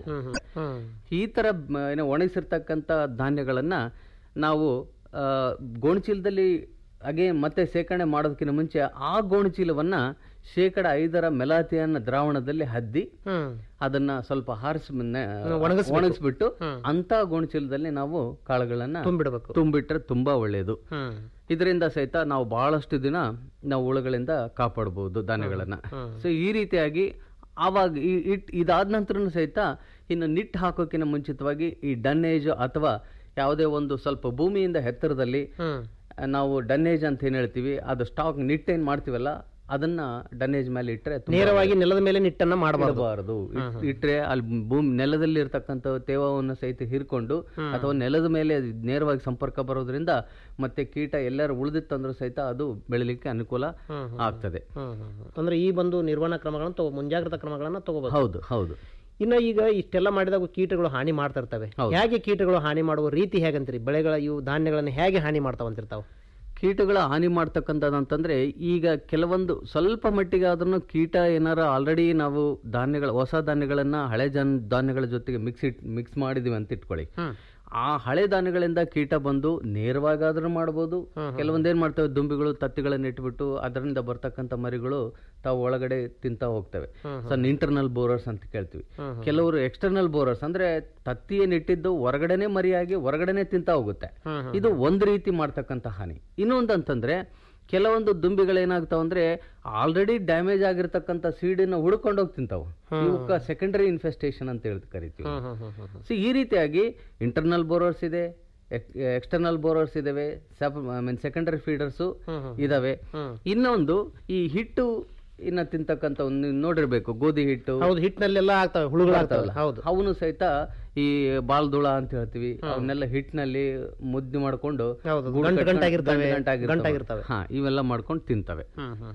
ಈ ತರ ಮ- ಏನೋ ಒಣಗಿಸಿರ್ತಕ್ಕಂಥ ಧಾನ್ಯಗಳನ್ನ ನಾವು ಆ, ಗೋಣಿಚೀಲದಲ್ಲಿ ಹಾಗೆ ಮತ್ತೆ ಸೇಕರಣೆ ಮಾಡೋದಕ್ಕಿಂತ ಮುಂಚೆ ಆ ಗೋಣಿಚೀಲವನ್ನ ಶೇಕಡ ಐದರ ಮೆಲಾತಿಯನ್ನ ದ್ರಾವಣದಲ್ಲಿ ಹದ್ದಿ ಅದನ್ನ ಸ್ವಲ್ಪ ಹಾರಿಸಿ ಒಣಗಿಸ್ಬಿಟ್ಟು ಅಂತ ಗೋಣಿಚೀಲದಲ್ಲಿ ನಾವು ಕಾಳುಗಳನ್ನ ತುಂಬಿಡ್ಬೇಕು ತುಂಬಿಟ್ರೆ ತುಂಬಾ ಒಳ್ಳೆಯದು ಇದರಿಂದ ಸಹಿತ ನಾವು ಬಹಳಷ್ಟು ದಿನ ನಾವು ಹುಳುಗಳಿಂದ ಕಾಪಾಡಬಹುದು ಧಾನ್ಯಗಳನ್ನ ಸೊ ಈ ರೀತಿಯಾಗಿ ಆವಾಗ ಈ ಇಟ್ ಇದಾದ ನಂತರ ಸಹಿತ ಇನ್ನು ನಿಟ್ ಹಾಕೋಕಿನ ಮುಂಚಿತವಾಗಿ ಈ ಡನ್ನೇಜ್ ಅಥವಾ ಯಾವುದೇ ಒಂದು ಸ್ವಲ್ಪ ಭೂಮಿಯಿಂದ ಎತ್ತರದಲ್ಲಿ ನಾವು ಡನ್ನೇಜ್ ಅಂತ ಏನ್ ಹೇಳ್ತೀವಿ ಅದು ಸ್ಟಾಕ್ ನಿಟ್ ಏನ್ ಮಾಡ್ತೀವಲ್ಲ ಅದನ್ನ ಡನ್ನೇಜ್ ಮೇಲೆ ಇಟ್ರೆ ತುಂಬಾ ನೇರವಾಗಿ ನೆಲದ ಮೇಲೆ ನಿಟ್ಟನ್ನ ಮಾಡಬಾರ್ದು ಇಡಬಾರದು ಇಟ್- ಇಟ್ರೆ ಅಲ್ಲಿ ಭೂಮಿ ನೆಲದಲ್ಲಿ ಇರ್ತಕ್ಕಂಥ ತೇವವನ್ನು ಸಹಿತ ಹೀರ್ಕೊಂಡು ಅಥವಾ ನೆಲದ ಮೇಲೆ ಅದು ನೇರವಾಗಿ ಸಂಪರ್ಕ ಬರೋದ್ರಿಂದ ಮತ್ತೆ ಕೀಟ ಎಲ್ಲರೂ ಉಳಿದಿತ್ತಂದ್ರೂ ಸಹಿತ ಅದು ಬೆಳಿಲಿಕ್ಕೆ ಅನುಕೂಲ ಆಗ್ತದೆ ಅಂದ್ರೆ ಈ ಒಂದು ನಿರ್ವಹಣಾ ಕ್ರಮಗಳನ್ನು ತಗೋ ಮುಂಜಾಗ್ರತಾ ಕ್ರಮಗಳನ್ನ ತಗೋಬಹುದು ಹೌದು ಹೌದು ಇನ್ನ ಈಗ ಇಷ್ಟೆಲ್ಲ ಮಾಡಿದಾಗ ಕೀಟಗಳು ಹಾನಿ ಮಾಡ್ತಾ ಇರ್ತವೆ ಹೇಗೆ ಕೀಟಗಳು ಹಾನಿ ಮಾಡುವ ರೀತಿ ಹೇಗಂತೀರಿ ಬೆಳೆಗಳ ಇವು ಧಾನ್ಯಗಳನ್ನು ಹೇಗೆ ಹಾನಿ ಮಾಡ್ತಾವಂತಿರ್ತಾವ ಕೀಟಗಳ ಹಾನಿ ಮಾಡ್ತಕ್ಕಂಥದ್ದಂತಂದ್ರೆ ಈಗ ಕೆಲವೊಂದು ಸ್ವಲ್ಪ ಮಟ್ಟಿಗೆ ಆದ್ರೂ ಕೀಟ ಏನಾರ ಆಲ್ರೆಡಿ ನಾವು ಧಾನ್ಯಗಳ ಹೊಸ ಧಾನ್ಯಗಳನ್ನ ಹಳೆ ಜನ್ ಧಾನ್ಯಗಳ ಜೊತೆಗೆ ಮಿಕ್ಸ್ ಇಟ್ ಮಿಕ್ಸ್ ಮಾಡಿದೀವಿ ಅಂತ ಇಟ್ಕೊಳ್ಳಿ ಆ ಹಳೆ ಧಾನ್ಯಗಳಿಂದ ಕೀಟ ಬಂದು ನೇರವಾಗಾದ್ರೂ ಮಾಡ್ಬೋದು ಕೆಲವೊಂದ್ ಏನ್ ಮಾಡ್ತವೆ ದುಂಬಿಗಳು ತತ್ತಿಗಳನ್ನ ಇಟ್ಬಿಟ್ಟು ಅದರಿಂದ ಬರ್ತಕ್ಕಂಥ ಮರಿಗಳು ತಾವು ಒಳಗಡೆ ತಿಂತ ಹೋಗ್ತವೆ ಸೊ ಇಂಟರ್ನಲ್ ಬೋರರ್ಸ್ ಅಂತ ಕೇಳ್ತೀವಿ ಕೆಲವರು ಎಕ್ಸ್ಟರ್ನಲ್ ಬೋರರ್ಸ್ ಅಂದ್ರೆ ತತ್ತಿ ಏನ್ ಇಟ್ಟಿದ್ದು ಹೊರಗಡೆನೆ ಮರಿಯಾಗಿ ಹೊರಗಡೆನೆ ತಿಂತ ಹೋಗುತ್ತೆ ಇದು ಒಂದ್ ರೀತಿ ಮಾಡ್ತಕ್ಕಂಥ ಹಾನಿ ಇನ್ನೊಂದು ಅಂತಂದ್ರೆ ಕೆಲವೊಂದು ದುಂಬಿಗಳೇನಾಗ್ತಾವ ಅಂದ್ರೆ ಆಲ್ರೆಡಿ ಡ್ಯಾಮೇಜ್ ಆಗಿರ್ತಕ್ಕಂಥ ಸೀಡನ್ನ ಹುಡ್ಕೊಂಡೋಗಿ ತಿಂತಾವು ಇವಕ್ಕ ಸೆಕೆಂಡರಿ ಇನ್ಫೆಸ್ಟೇಷನ್ ಅಂತ ಹೇಳಿ ಕರಿತೀವಿ ಸೊ ಈ ರೀತಿಯಾಗಿ ಇಂಟರ್ನಲ್ ಬೋರರ್ಸ್ ಇದೆ ಎಕ್ಸ್ಟರ್ನಲ್ ಬೋರರ್ಸ್ ಇದಾವೆ ಐ ಮೀನ್ ಸೆಕೆಂಡರಿ ಫೀಡರ್ಸು ಇದಾವೆ ಇನ್ನೊಂದು ಈ ಹಿಟ್ಟು ಇನ್ನ ತಿಂತಕ್ಕಂಥ ಒಂದು ನೀವು ನೋಡಿರ್ಬೇಕು ಗೋಧಿ ಹಿಟ್ಟು ಹೌದು ಹಿಟ್ಟಿನಲ್ಲೆಲ್ಲ ಆಗ್ತವೆ ಹುಳುಗಳಾಗ್ತಾವಲ್ಲ ಹೌದು ಅವನು ಸಹಿತ ಈ ಬಾಲ್ದುಳ ಅಂತ ಹೇಳ್ತೀವಿ ಅವನ್ನೆಲ್ಲ ಹಿಟ್ಟಿನಲ್ಲಿ ಮುದ್ದೆ ಮಾಡ್ಕೊಂಡು ಹೌದು, ಗೂಡು ಗಂಟು ಕಟ್ಕೊಂಡು- ಗಂಟಾಗಿರ್ತವೆ, ಗಂಟು ಗಂಟಾಗಿರ್ತವೆ. ಗಂಟಾಗಿರ್ತವೆ. ಹಾ ಇವೆಲ್ಲ ಮಾಡ್ಕೊಂಡು ತಿಂತವೆ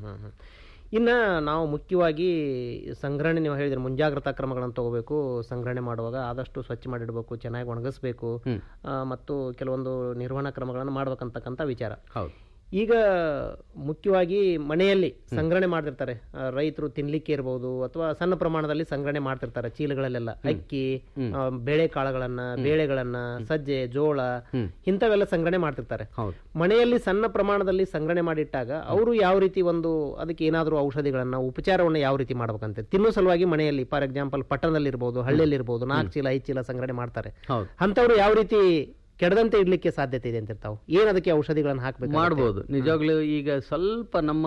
ಇನ್ನ ನಾವು ಮುಖ್ಯವಾಗಿ ಸಂಗ್ರಹಣೆ ನೀವು ಹೇಳಿದ್ರೆ ಮುಂಜಾಗ್ರತಾ ಕ್ರಮಗಳನ್ನು ತಗೋಬೇಕು ಸಂಗ್ರಹಣೆ ಮಾಡುವಾಗ ಆದಷ್ಟು ಸ್ವಚ್ಛ ಮಾಡಿಡಬೇಕು ಚೆನ್ನಾಗಿ ಒಣಗಿಸ್ಬೇಕು ಆ, ಮತ್ತು ಕೆಲವೊಂದು ನಿರ್ವಹಣಾ ಕ್ರಮಗಳನ್ನು ಮಾಡ್ಬೇಕಂತಕ್ಕಂಥ ವಿಚಾರ ಹೌದು ಈಗ ಮುಖ್ಯವಾಗಿ ಮನೆಯಲ್ಲಿ ಸಂಗ್ರಹಣೆ ಮಾಡ್ತಿರ್ತಾರೆ ಆ, ರೈತರು ತಿನ್ಲಿಕ್ಕೆ ಇರ್ಬೋದು ಅಥವಾ ಸಣ್ಣ ಪ್ರಮಾಣದಲ್ಲಿ ಸಂಗ್ರಹಣೆ ಮಾಡ್ತಿರ್ತಾರೆ ಚೀಲಗಳಲ್ಲೆಲ್ಲ ಅಕ್ಕಿ ಆ, ಬೇಳೆ ಕಾಳುಗಳನ್ನ ಬೇಳೆಗಳನ್ನ ಸಜ್ಜೆ ಜೋಳ ಇಂಥವೆಲ್ಲ ಸಂಗ್ರಹಣೆ ಮಾಡ್ತಿರ್ತಾರೆ ಹೌದು ಮನೆಯಲ್ಲಿ ಸಣ್ಣ ಪ್ರಮಾಣದಲ್ಲಿ ಸಂಗ್ರಹಣೆ ಮಾಡಿಟ್ಟಾಗ ಅವರು ಯಾವ ರೀತಿ ಒಂದು ಅದಕ್ಕೆ ಏನಾದರೂ ಔಷಧಿಗಳನ್ನ ಉಪಚಾರವನ್ನ ಯಾವ ರೀತಿ ಮಾಡ್ಬೇಕಂತ ತಿನ್ನೋ ಸಲುವಾಗಿ ಮನೆಯಲ್ಲಿ ಫಾರ್ ಎಕ್ಸಾಂಪಲ್ ಪಟ್ಟಣದಲ್ಲಿ ಇರ್ಬೋದು ಹಳ್ಳಿಯಲ್ಲಿ ಇರ್ಬೋದು ನಾಲ್ಕು ಚೀಲ ಐದು ಚೀಲ ಸಂಗ್ರಹಣೆ ಮಾಡ್ತಾರೆ ಹೌದು ಅಂತವ್ರು ಯಾವ ರೀತಿ ಕೆಡದಂತೆ ಇಡ್ಲಿಕ್ಕೆ ಸಾಧ್ಯತೆ ಇದೆ ಅಂತಿರ್ತಾವ ಏನ್ ಅದಕ್ಕೆ ಔಷಧಿಗಳನ್ನ ಹಾಕ್ಬೇಕು ಮಾಡ್ಬೋದು ನಿಜವಾಗ್ಲೂ ಈಗ ಸ್ವಲ್ಪ ನಮ್ಮ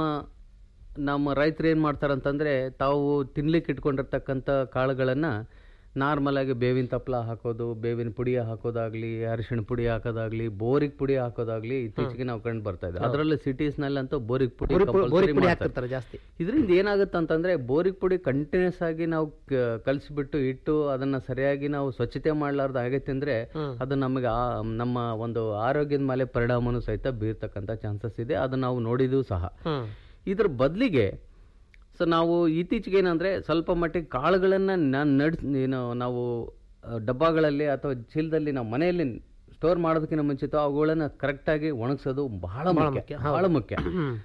ನಮ್ಮ ರೈತರು ಏನ್ ಮಾಡ್ತಾರಂತಂದ್ರೆ ತಾವು ತಿನ್ಲಿಕ್ಕೆ ಇಟ್ಕೊಂಡಿರ್ತಕ್ಕಂಥ ಕಾಳುಗಳನ್ನ ನಾರ್ಮಲ್ ಆಗಿ ಬೇವಿನ ತಪ್ಪಲ ಹಾಕೋದು ಬೇವಿನ ಪುಡಿ ಹಾಕೋದಾಗ್ಲಿ ಅರಿಶಿಣ ಪುಡಿ ಹಾಕೋದಾಗ್ಲಿ ಬೋರಿಕ್ ಪುಡಿ ಹಾಕೋದಾಗ್ಲಿ ಇತ್ತೀಚೆಗೆ ನಾವು ಕಂಡು ಬರ್ತಾ ಇದೆ ಅದರಲ್ಲಿ ಸಿಟೀಸ್ ನಲ್ಲಂತೂ ಬೋರಿಕ್ ಪುಡಿ compulsory ಬೋರಿಕ್ ಪುಡಿ ಮಾಡ್ತಾರೆ. ಹಾಕ್ತಿರ್ತಾರೆ ಜಾಸ್ತಿ ಇದರಿಂದ ಏನಾಗುತ್ತೆ ಅಂತಂದ್ರೆ ಬೋರಿಕ್ ಪುಡಿ ಕಂಟಿನ್ಯೂಸ್ ಆಗಿ ನಾವು ಕ- ಕಲಿಸ್ಬಿಟ್ಟು ಇಟ್ಟು ಅದನ್ನ ಸರಿಯಾಗಿ ನಾವು ಸ್ವಚ್ಛತೆ ಮಾಡ್ಲಾರ್ದು ಆಗೈತೆ ಅಂದ್ರೆ ಅದು ನಮಗೆ ಆ- ನಮ್ಮ ಒಂದು ಆರೋಗ್ಯದ ಮೇಲೆ ಪರಿಣಾಮನೂ ಸಹಿತ ಬೀರ್ತಕ್ಕಂಥ ಚಾನ್ಸಸ್ ಇದೆ ಅದು ನಾವು ನೋಡಿದೂ ಸಹ ಇದ್ರ ಬದಲಿಗೆ ಸೊ ನಾವು ಇತ್ತೀಚೆಗೆ ಏನಂದ್ರೆ ಸ್ವಲ್ಪ ಮಟ್ಟಿಗೆ ಕಾಳುಗಳನ್ನ ನಾನು ನಡ್ ಏನು ನಾವು ಆ, ಡಬ್ಬಗಳಲ್ಲಿ ಅಥವಾ ಚೀಲದಲ್ಲಿ ನಾವು ಮನೆಯಲ್ಲಿ ಸ್ಟೋರ್ ಮಾಡೋದಕ್ಕಿಂತ ಮುಂಚಿತ ಅವುಗಳನ್ನ ಕರೆಕ್ಟಾಗಿ ಒಣಗಿಸೋದು ಬಹಳ ಮುಖ್ಯ ಬಹಳ ಮುಖ್ಯ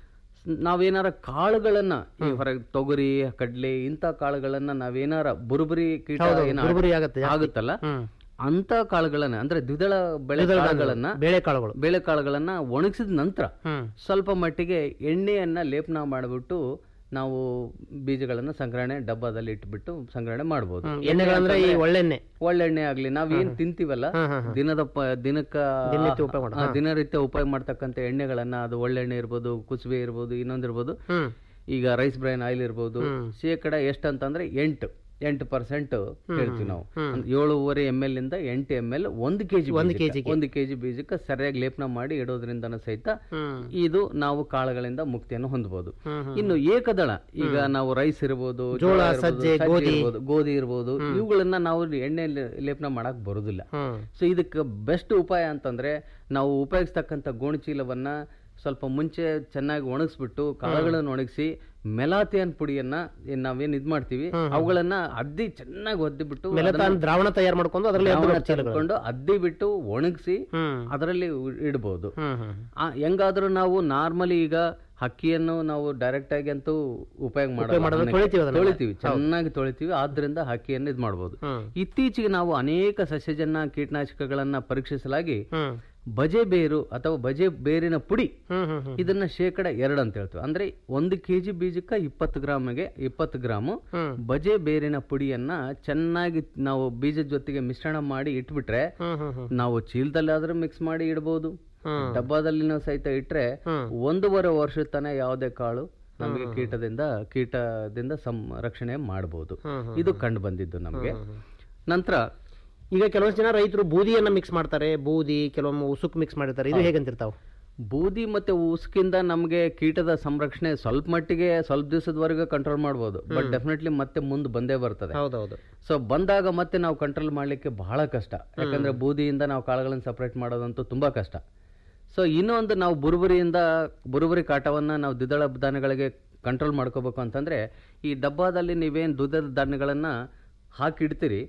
ನಾವೇನಾರ ಕಾಳುಗಳನ್ನ ಈ ಹೊರ ತೊಗರಿ ಕಡ್ಲೆ ಇಂಥ ಕಾಳುಗಳನ್ನ ನಾವೇನಾರ ಬುರುಬುರಿ ಕೀಟ ಹೌದು, ಏನ ಬುರುಬುರಿ ಆಗತ್ತೆ ಜಾಸ್ತಿ. ಆಗುತ್ತಲ್ಲ ಹ್ಮ್. ಅಂತ ಕಾಳುಗಳನ್ನ ಅಂದ್ರೆ ದ್ವಿದಳ ಬೆಳೆ ದ್ವಿದಳ ಕಾಳುಗಳನ್ನ ಬೇಳೆಕಾಳುಗಳು. ಬೇಳೆಕಾಳುಗಳನ್ನ ಒಣಗಿಸಿದ ನಂತರ ಹ್ಮ್. ಸ್ವಲ್ಪ ಮಟ್ಟಿಗೆ ಎಣ್ಣೆಯನ್ನ ಲೇಪನ ಮಾಡಿಬಿಟ್ಟು ನಾವು ಬೀಜಗಳನ್ನ ಸಂಗ್ರಹಣೆ ಡಬ್ಬದಲ್ಲಿ ಇಟ್ಬಿಟ್ಟು ಸಂಗ್ರಹಣೆ ಮಾಡಬಹುದು ಹ್ಮ್. ಎಣ್ಣೆಗಳಂದ್ರೆ ಈ ಒಳ್ಳೆಣ್ಣೆ ಒಳ್ಳೆಣ್ಣೆ ಆಗ್ಲಿ ನಾವೇನ್ ತಿಂತೀವಲ್ಲ ದಿನದ ಪ- ದಿನಕ್ಕ ದಿನನಿತ್ಯ ಉಪಯೋಗ ಮಾಡೋದು. ಆ, ದಿನನಿತ್ಯ ಉಪಯೋಗ ಮಾಡ್ತಕ್ಕಂಥ ಎಣ್ಣೆಗಳನ್ನ ಅದು ಒಳ್ಳೆಣ್ಣೆ ಇರ್ಬೋದು ಕುಸುಬೆ ಇರ್ಬೋದು ಇನ್ನೊಂದಿರ್ಬೋದು ಹ್ಮ್. ಈಗ ರೈಸ್ ಬ್ರೈನ್ ಆಯಿಲ್ ಇರ್ಬೋದು ಶೇಕಡ ಎಷ್ಟಂತಂದ್ರೆ ಎಂಟು ಎಂಟು ಪರ್ಸೆಂಟ್ ಹೇಳ್ತೀವಿ ನಾವು ಒಂದ್ ಏಳೂವರೆ ಎಮ್ ಎಲ್ ಇಂದ ಎಂಟು ಎಮ್ ಎಲ್ ಒಂದು ಕೆಜಿ ಒಂದು ಒಂದು kg ಗೆ. ಒಂದು ಕೆಜಿ ಬೀಜಕ್ಕೆ ಸರಿಯಾಗಿ ಲೇಪನ ಮಾಡಿ ಇಡೋದ್ರಿಂದನೂ ಸಹಿತ ಹ್ಮ್. ಇದು ನಾವು ಕಾಳುಗಳಿಂದ ಮುಕ್ತಿಯನ್ನು ಹೊಂದಬಹುದು ಇನ್ನು ಏಕದಳ ಈಗ ನಾವು ರೈಸ್ ಇರ್ಬೋದು ಜೋಳ, ಇರ್ಬೋದು, ಸಜ್ಜೆ, ಗೋಧಿ. ಇರ್ಬೋದು, ಗೋಧಿ ಇರ್ಬೋದು ಇವುಗಳನ್ನ ನಾವು ಎಣ್ಣೆ ಲೇಪನ ಮಾಡಕ್ ಬರುದಿಲ್ಲ ಹ್ಮ್. ಸೊ ಇದಕ್ಕೆ ಬೆಸ್ಟ್ ಉಪಾಯ ಅಂತಂದ್ರೆ ನಾವು ಉಪಯೋಗಿಸ್ತಕ್ಕಂಥ ಗೋಣಿಚೀಲವನ್ನ ಸ್ವಲ್ಪ ಮುಂಚೆ ಚೆನ್ನಾಗಿ ಒಣಗಿಸ್ಬಿಟ್ಟು ಕಾಳುಗಳನ್ನು ಒಣಗಿಸಿ ಮೆಲಾಥಿಯನ್ ಪುಡಿಯನ್ನ ಏನ್ ನಾವೇನ್ ಇದ್ ಮಾಡ್ತೀವಿ ಅವುಗಳನ್ನ ಅದ್ದಿ ಚೆನ್ನಾಗಿ ಒದ್ದಿ ಬಿಟ್ಟು ಮೆಲತಾನ್ ದ್ರಾವಣ ತಯಾರು ಮಾಡ್ಕೊಂಡು ಅದರಲ್ಲಿ ಎದ್ದು ಬಿಡ್ತಾರೆ ಚೀಲಗಳು. ತೆಗೆದುಕೊಂಡು ಅದ್ದಿ ಬಿಟ್ಟು ಒಣಗಿಸಿ ಹ್ಮ್. ಅದರಲ್ಲಿ ಉ- ಇಡ್ಬೋದು ಹ್ಮ್, ಹ್ಮ್. ಆ, ಹೆಂಗಾದ್ರೂ ನಾವು ನಾರ್ಮಲಿ ಈಗ ಹಕ್ಕಿಯನ್ನು ನಾವು ಡೈರೆಕ್ಟ್ ಆಗಿ ಅಂತೂ ಉಪಯೋಗ ಮಾಡಲ್ಲ. ಮಾಡೋದು ಮನೆಗೆ. ತೊಳಿತೀವಿ ಅದನ್ನ. ತೊಳಿತೀವಿ ಚೆನ್ನಾಗಿ ತೊಳಿತೀವಿ ಆದ್ರಿಂದ ಹಕ್ಕಿಯನ್ನು ಇದು ಮಾಡಬಹುದು ಇತ್ತೀಚೆಗೆ ನಾವು ಅನೇಕ ಸಸ್ಯಜನ್ಯ ಕೀಟನಾಶಕಗಳನ್ನ ಪರೀಕ್ಷಿಸಲಾಗಿ ಹ್ಮ್. ಬಜೆ ಬೇರು ಅಥವಾ ಬಜೆ ಬೇರಿನ ಪುಡಿ ಹ್ಮ್, ಹ್ಮ್, ಹ್ಮ್. ಇದನ್ನ ಶೇಕಡ ಎರಡು ಅಂತ ಹೇಳ್ತೀವಿ ಅಂದ್ರೆ ಒಂದು ಕೆಜಿ ಬೀಜಕ್ಕೆ ಇಪ್ಪತ್ತು ಗ್ರಾಮಿಗೆ ಇಪ್ಪತ್ತು ಗ್ರಾಮು ಹ್ಮ್. ಬಜೆ ಬೇರಿನ ಪುಡಿಯನ್ನ ಚೆನ್ನಾಗಿ ನಾವು ಬೀಜದ ಜೊತೆಗೆ ಮಿಶ್ರಣ ಮಾಡಿ ಇಟ್ಬಿಟ್ರೆ ಹ್ಮ್, ಹ್ಮ್, ಹ್ಮ್. ನಾವು ಚೀಲದಲ್ಲಿ ಆದ್ರೂ ಮಿಕ್ಸ್ ಮಾಡಿ ಇಡಬಹುದು ಹ್ಮ್. ಡಬ್ಬದಲ್ಲಿ ಸಹಿತ ಇಟ್ರೆ ಹ್ಮ್. ಒಂದೂವರೆ ವರ್ಷದ ತನಕ ಯಾವುದೇ ಕಾಳು ನಮಗೆ ಕೀಟದಿಂದ ಕೀಟದಿಂದ ಸಂರಕ್ಷಣೆ ಮಾಡಬಹುದು ಹ್ಮ್, ಹ್ಮ್, ಇದು ಕಂಡು ಬಂದಿದ್ದು ನಮಗೆ ನಂತರ ಈಗ ಕೆಲವೊಂದು ಜನ ರೈತರು ಬೂದಿಯನ್ನ ಮಿಕ್ಸ್ ಮಾಡ್ತಾರೆ ಬೂದಿ ಕೆಲವೊಮ್ಮೆ ಉಸುಕ್ ಮಿಕ್ಸ್ ಮಾಡಿರ್ತಾರೆ ಇದು ಹೇಗಂತಿರ್ತಾವ ಬೂದಿ ಮತ್ತೆ ಉಸುಕಿಂದ ನಮಗೆ ಕೀಟದ ಸಂರಕ್ಷಣೆ ಸ್ವಲ್ಪ ಮಟ್ಟಿಗೆ ಸ್ವಲ್ಪ ದಿವಸದವರೆಗೆ ಕಂಟ್ರೋಲ್ ಮಾಡ್ಬೋದು ಬಟ್ ಡೆಫಿನೆಟ್ಲಿ ಮತ್ತೆ ಮುಂದೆ ಬಂದೇ ಬರ್ತದೆ ಹೌದೌದು ಸೊ ಬಂದಾಗ ಮತ್ತೆ ನಾವು ಕಂಟ್ರೋಲ್ ಮಾಡ್ಲಿಕ್ಕೆ ಬಹಳ ಕಷ್ಟ ಯಾಕಂದ್ರೆ ಬೂದಿಯಿಂದ ನಾವು ಕಾಳುಗಳನ್ನು ಸಪರೇಟ್ ಮಾಡೋದಂತೂ ತುಂಬಾ ಕಷ್ಟ ಸೊ ಇನ್ನೊಂದು ನಾವು ಬುರುಬುರಿಯಿಂದ ಬುರುಬುರಿ ಕಾಟವನ್ನ ನಾವು ದ್ವಿದಳ ಧಾನ್ಯಗಳಿಗೆ ಕಂಟ್ರೋಲ್ ಮಾಡ್ಕೋಬೇಕು ಅಂತಂದ್ರೆ ಈ ಡಬ್ಬದಲ್ಲಿ ನೀವೇನ್ ದ್ವಿದಳ ಧಾನ್ಯಗಳನ್ನ ಹಾಕಿಡ್ತೀರಿ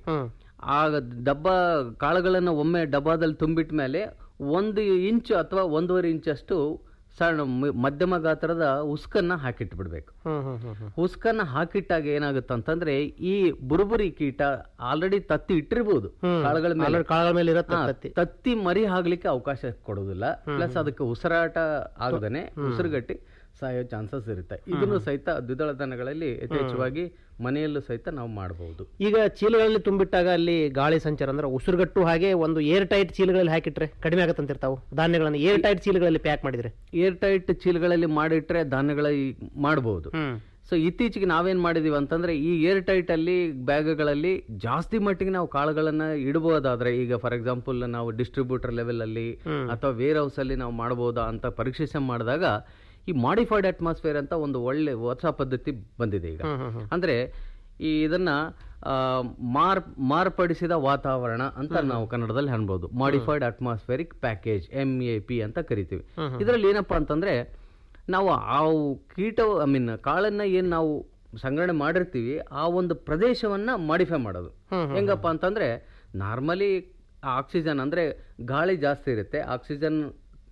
ಆ ಡಬ್ಬ ಕಾಳುಗಳನ್ನು ಒಮ್ಮೆ ಡಬ್ಬದಲ್ಲಿ ತುಂಬಿಟ್ಟ ಮೇಲೆ ಒಂದು ಇಂಚು ಅಥವಾ ಒಂದೂವರೆ ಇಂಚಷ್ಟು ಸಣ್ಣ ಮ- ಮಧ್ಯಮ ಗಾತ್ರದ ಉಸ್ಕನ್ನ ಹಾಕಿಟ್ಬಿಡ್ಬೇಕು ಹ್ಮ್ ಹ್ಮ್ ಹ್ಮ್ ಹ್ಮ್ ಉಸ್ಕನ್ನ ಹಾಕಿಟ್ಟಾಗ ಏನಾಗುತ್ತೆ ಅಂತಂದ್ರೆ ಈ ಬುರುಬುರಿ ಕೀಟ ಆಲ್ರೆಡಿ ತತ್ತಿ ಇಟ್ಟಿರ್ಬೋದು ಹ್ಮ್. ಕಾಳುಗಳ ಮೇಲೆ Already ಕಾಳುಗಳ ಮೇಲೆ ಇರುತ್ತೆ ಹಾ, ತತ್ತಿ. ತತ್ತಿ ಮರಿ ಆಗ್ಲಿಕ್ಕೆ ಅವಕಾಶ ಕೊಡೋದಿಲ್ಲ ಪ್ಲಸ್ ಅದಕ್ಕೆ ಉಸಿರಾಟ ಆಗದೇನೆ ಉಸಿರುಗಟ್ಟಿ ಸಾಯೋ ಚಾನ್ಸಸ್ ಇರುತ್ತೆ ಇದನ್ನು ಸಹಿತ ದ್ವಿದಳ ಧಾನ್ಯಗಳಲ್ಲಿ ಯಥೇಚ್ಛವಾಗಿ ಮನೆಯಲ್ಲೂ ಸಹಿತ ನಾವು ಮಾಡಬಹುದು ಈಗ ಚೀಲಗಳಲ್ಲಿ ತುಂಬಿಟ್ಟಾಗ ಅಲ್ಲಿ ಗಾಳಿ ಸಂಚಾರ ಅಂದ್ರೆ ಉಸಿರುಗಟ್ಟು ಹಾಗೆ ಒಂದು ಏರ್ ಟೈಟ್ ಚೀಲಗಳಲ್ಲಿ ಹಾಕಿಟ್ರೆ ಕಡಿಮೆ ಆಗತ್ತಂತಿರ್ತಾವು ಧಾನ್ಯಗಳನ್ನು ಏರ್ ಟೈಟ್ ಚೀಲಗಳಲ್ಲಿ ಪ್ಯಾಕ್ ಮಾಡಿದ್ರೆ ಏರ್ ಟೈಟ್ ಚೀಲಗಳಲ್ಲಿ ಮಾಡಿಟ್ರೆ ಧಾನ್ಯಗಳ ಮಾಡಬಹುದು ಸೊ ಇತ್ತೀಚೆಗೆ ನಾವೇನ್ ಮಾಡಿದೀವಿ ಅಂತಂದ್ರೆ ಈ ಏರ್ ಟೈಟ್ ಅಲ್ಲಿ ಬ್ಯಾಗ್ಗಳಲ್ಲಿ ಜಾಸ್ತಿ ಮಟ್ಟಿಗೆ ನಾವು ಕಾಳುಗಳನ್ನ ಇಡಬಹುದಾದ್ರೆ ಈಗ ಫಾರ್ ಎಕ್ಸಾಂಪಲ್ ನಾವು ಡಿಸ್ಟ್ರಿಬ್ಯೂಟರ್ ಲೆವೆಲ್ ಅಲ್ಲಿ ಅಥವಾ ವೇರ್ ಹೌಸ್ ಅಲ್ಲಿ ನಾವು ಮಾಡಬಹುದಾ ಅಂತ ಪರೀಕ್ಷೆ ಮಾಡಿದಾಗ ಈ ಮಾಡಿಫೈಡ್ ಅಟ್ಮಾಸ್ಫಿಯರ್ ಅಂತ ಒಂದು ಒಳ್ಳೆ ಹೊಸ ಪದ್ಧತಿ ಬಂದಿದೆ ಈಗ ಅಂದ್ರೆ ಈ ಇದನ್ನ ಆ, ಮಾರ್ ಮಾರ್ಪಡಿಸಿದ ವಾತಾವರಣ ಅಂತ ನಾವು ಕನ್ನಡದಲ್ಲಿ ಅನ್ಬೋದು modified atmospheric package M A P ಅಂತ ಕರಿತೀವಿ ಇದರಲ್ಲಿ ಏನಪ್ಪಾ ಅಂತಂದ್ರೆ ನಾವು ಆ ಕೀಟ ಐ ಮೀನ್ ಕಾಳನ್ನ ಏನ್ ನಾವು ಸಂಗ್ರಹಣೆ ಮಾಡಿರ್ತೀವಿ ಆ ಒಂದು ಪ್ರದೇಶವನ್ನ ಮಾಡಿಫೈ ಮಾಡೋದು ಹೆಂಗಪ್ಪ ಅಂತಂದ್ರೆ ನಾರ್ಮಲಿ ಆಕ್ಸಿಜನ್ ಅಂದ್ರೆ ಗಾಳಿ ಜಾಸ್ತಿ ಇರುತ್ತೆ ಆಕ್ಸಿಜನ್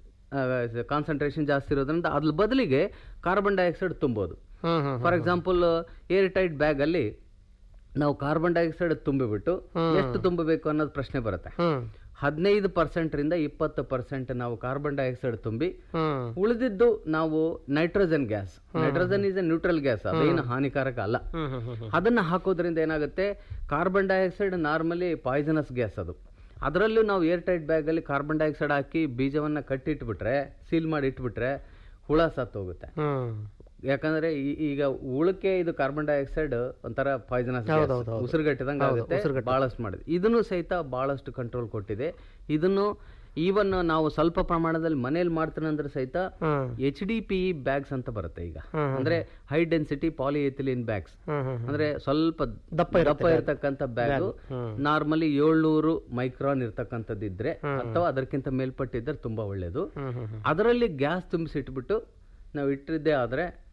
ಕಾನ್ಸಂಟ್ರೇಷನ್ ಜಾಸ್ತಿ ಇರೋದ್ರಿಂದ ಅದ್ರ ಬದಲಿಗೆ ಕಾರ್ಬನ್ ಡೈಆಕ್ಸೈಡ್ ತುಂಬೋದು for example airtight bag ಅಲ್ಲಿ ನಾವು ಕಾರ್ಬನ್ ಡೈಆಕ್ಸೈಡ್ ತುಂಬಿಬಿಟ್ಟು ಎಷ್ಟು ತುಂಬಬೇಕು ಅನ್ನೋದು ಪ್ರಶ್ನೆ ಬರುತ್ತೆ ಹದಿನೈದು ಪರ್ಸೆಂಟ್ ರಿಂದ ಇಪ್ಪತ್ತು ಪರ್ಸೆಂಟ್ ನಾವು ಕಾರ್ಬನ್ ಡೈಆಕ್ಸೈಡ್ ತುಂಬಿ ಉಳಿದಿದ್ದು ನಾವು nitrogen gas nitrogen is a neutral gas ಅದೇನು ಹಾನಿಕಾರಕ ಅಲ್ಲ ಅದನ್ನ ಹಾಕೋದ್ರಿಂದ ಏನಾಗುತ್ತೆ carbon dioxide normally poisonous gas ಅದು ಅದರಲ್ಲೂ ನಾವು ಏರ್ ಟೈಟ್ ಬ್ಯಾಗ್ ಅಲ್ಲಿ ಕಾರ್ಬನ್ ಡೈಆಕ್ಸೈಡ್ ಹಾಕಿ ಬೀಜವನ್ನ ಕಟ್ಟಿಟ್ಬಿಟ್ರೆ ಸೀಲ್ ಮಾಡಿ ಇಟ್ಬಿಟ್ರೆ ಹುಳ ಸತ್ತು ಹೋಗುತ್ತೆ ಯಾಕಂದ್ರೆ ಈ- ಈಗ ಉಳಕ್ಕೆ ಇದು ಕಾರ್ಬನ್ ಡೈಆಕ್ಸೈಡ್ ಒಂಥರ ಪಾಯ್ಸನಸ್ ಉಸಿರುಗಟ್ಟಿದಂಗೆ ಆಗುತ್ತೆ ಬಹಳಷ್ಟು ಮಾಡಿದೆ ಇದನ್ನು ಸಹಿತ ಬಹಳಷ್ಟು ಕಂಟ್ರೋಲ್ ಕೊಟ್ಟಿದೆ ಇದನ್ನು ಈವನ್ ನಾವು ಸ್ವಲ್ಪ ಪ್ರಮಾಣದಲ್ಲಿ ಮನೇಲಿ ಮಾಡ್ತಾನೆ ಅಂದ್ರೆ ಸಹಿತ ಎಚ್ ಡಿ ಪಿ ಬ್ಯಾಗ್ಸ್ ಅಂತ ಬರುತ್ತೆ ಈಗ ಅಂದ್ರೆ ಹೈ ಡೆನ್ಸಿಟಿ ಪಾಲಿಎಥಿಲಿನ್ ಬ್ಯಾಗ್ಸ್ ಅಂದ್ರೆ ಸ್ವಲ್ಪ ದಪ್ಪ ದಪ್ಪ ಇರತಕ್ಕಂತ ಬ್ಯಾಗ್ ನಾರ್ಮಲಿ ಏಳ್ನೂರು ಮೈಕ್ರಾನ್ ಇರ್ತಕ್ಕಂಥದ್ದಿದ್ರೆ ಅಥವಾ ಅದಕ್ಕಿಂತ ಮೇಲ್ಪಟ್ಟಿದ್ರೆ ತುಂಬಾ ಒಳ್ಳೇದು ಅದರಲ್ಲಿ ಗ್ಯಾಸ್ ತುಂಬಿಸಿಟ್ಬಿಟ್ಟು ನಾವು ಇಟ್ಟಿದ್ದೇ ಆದ್ರೆ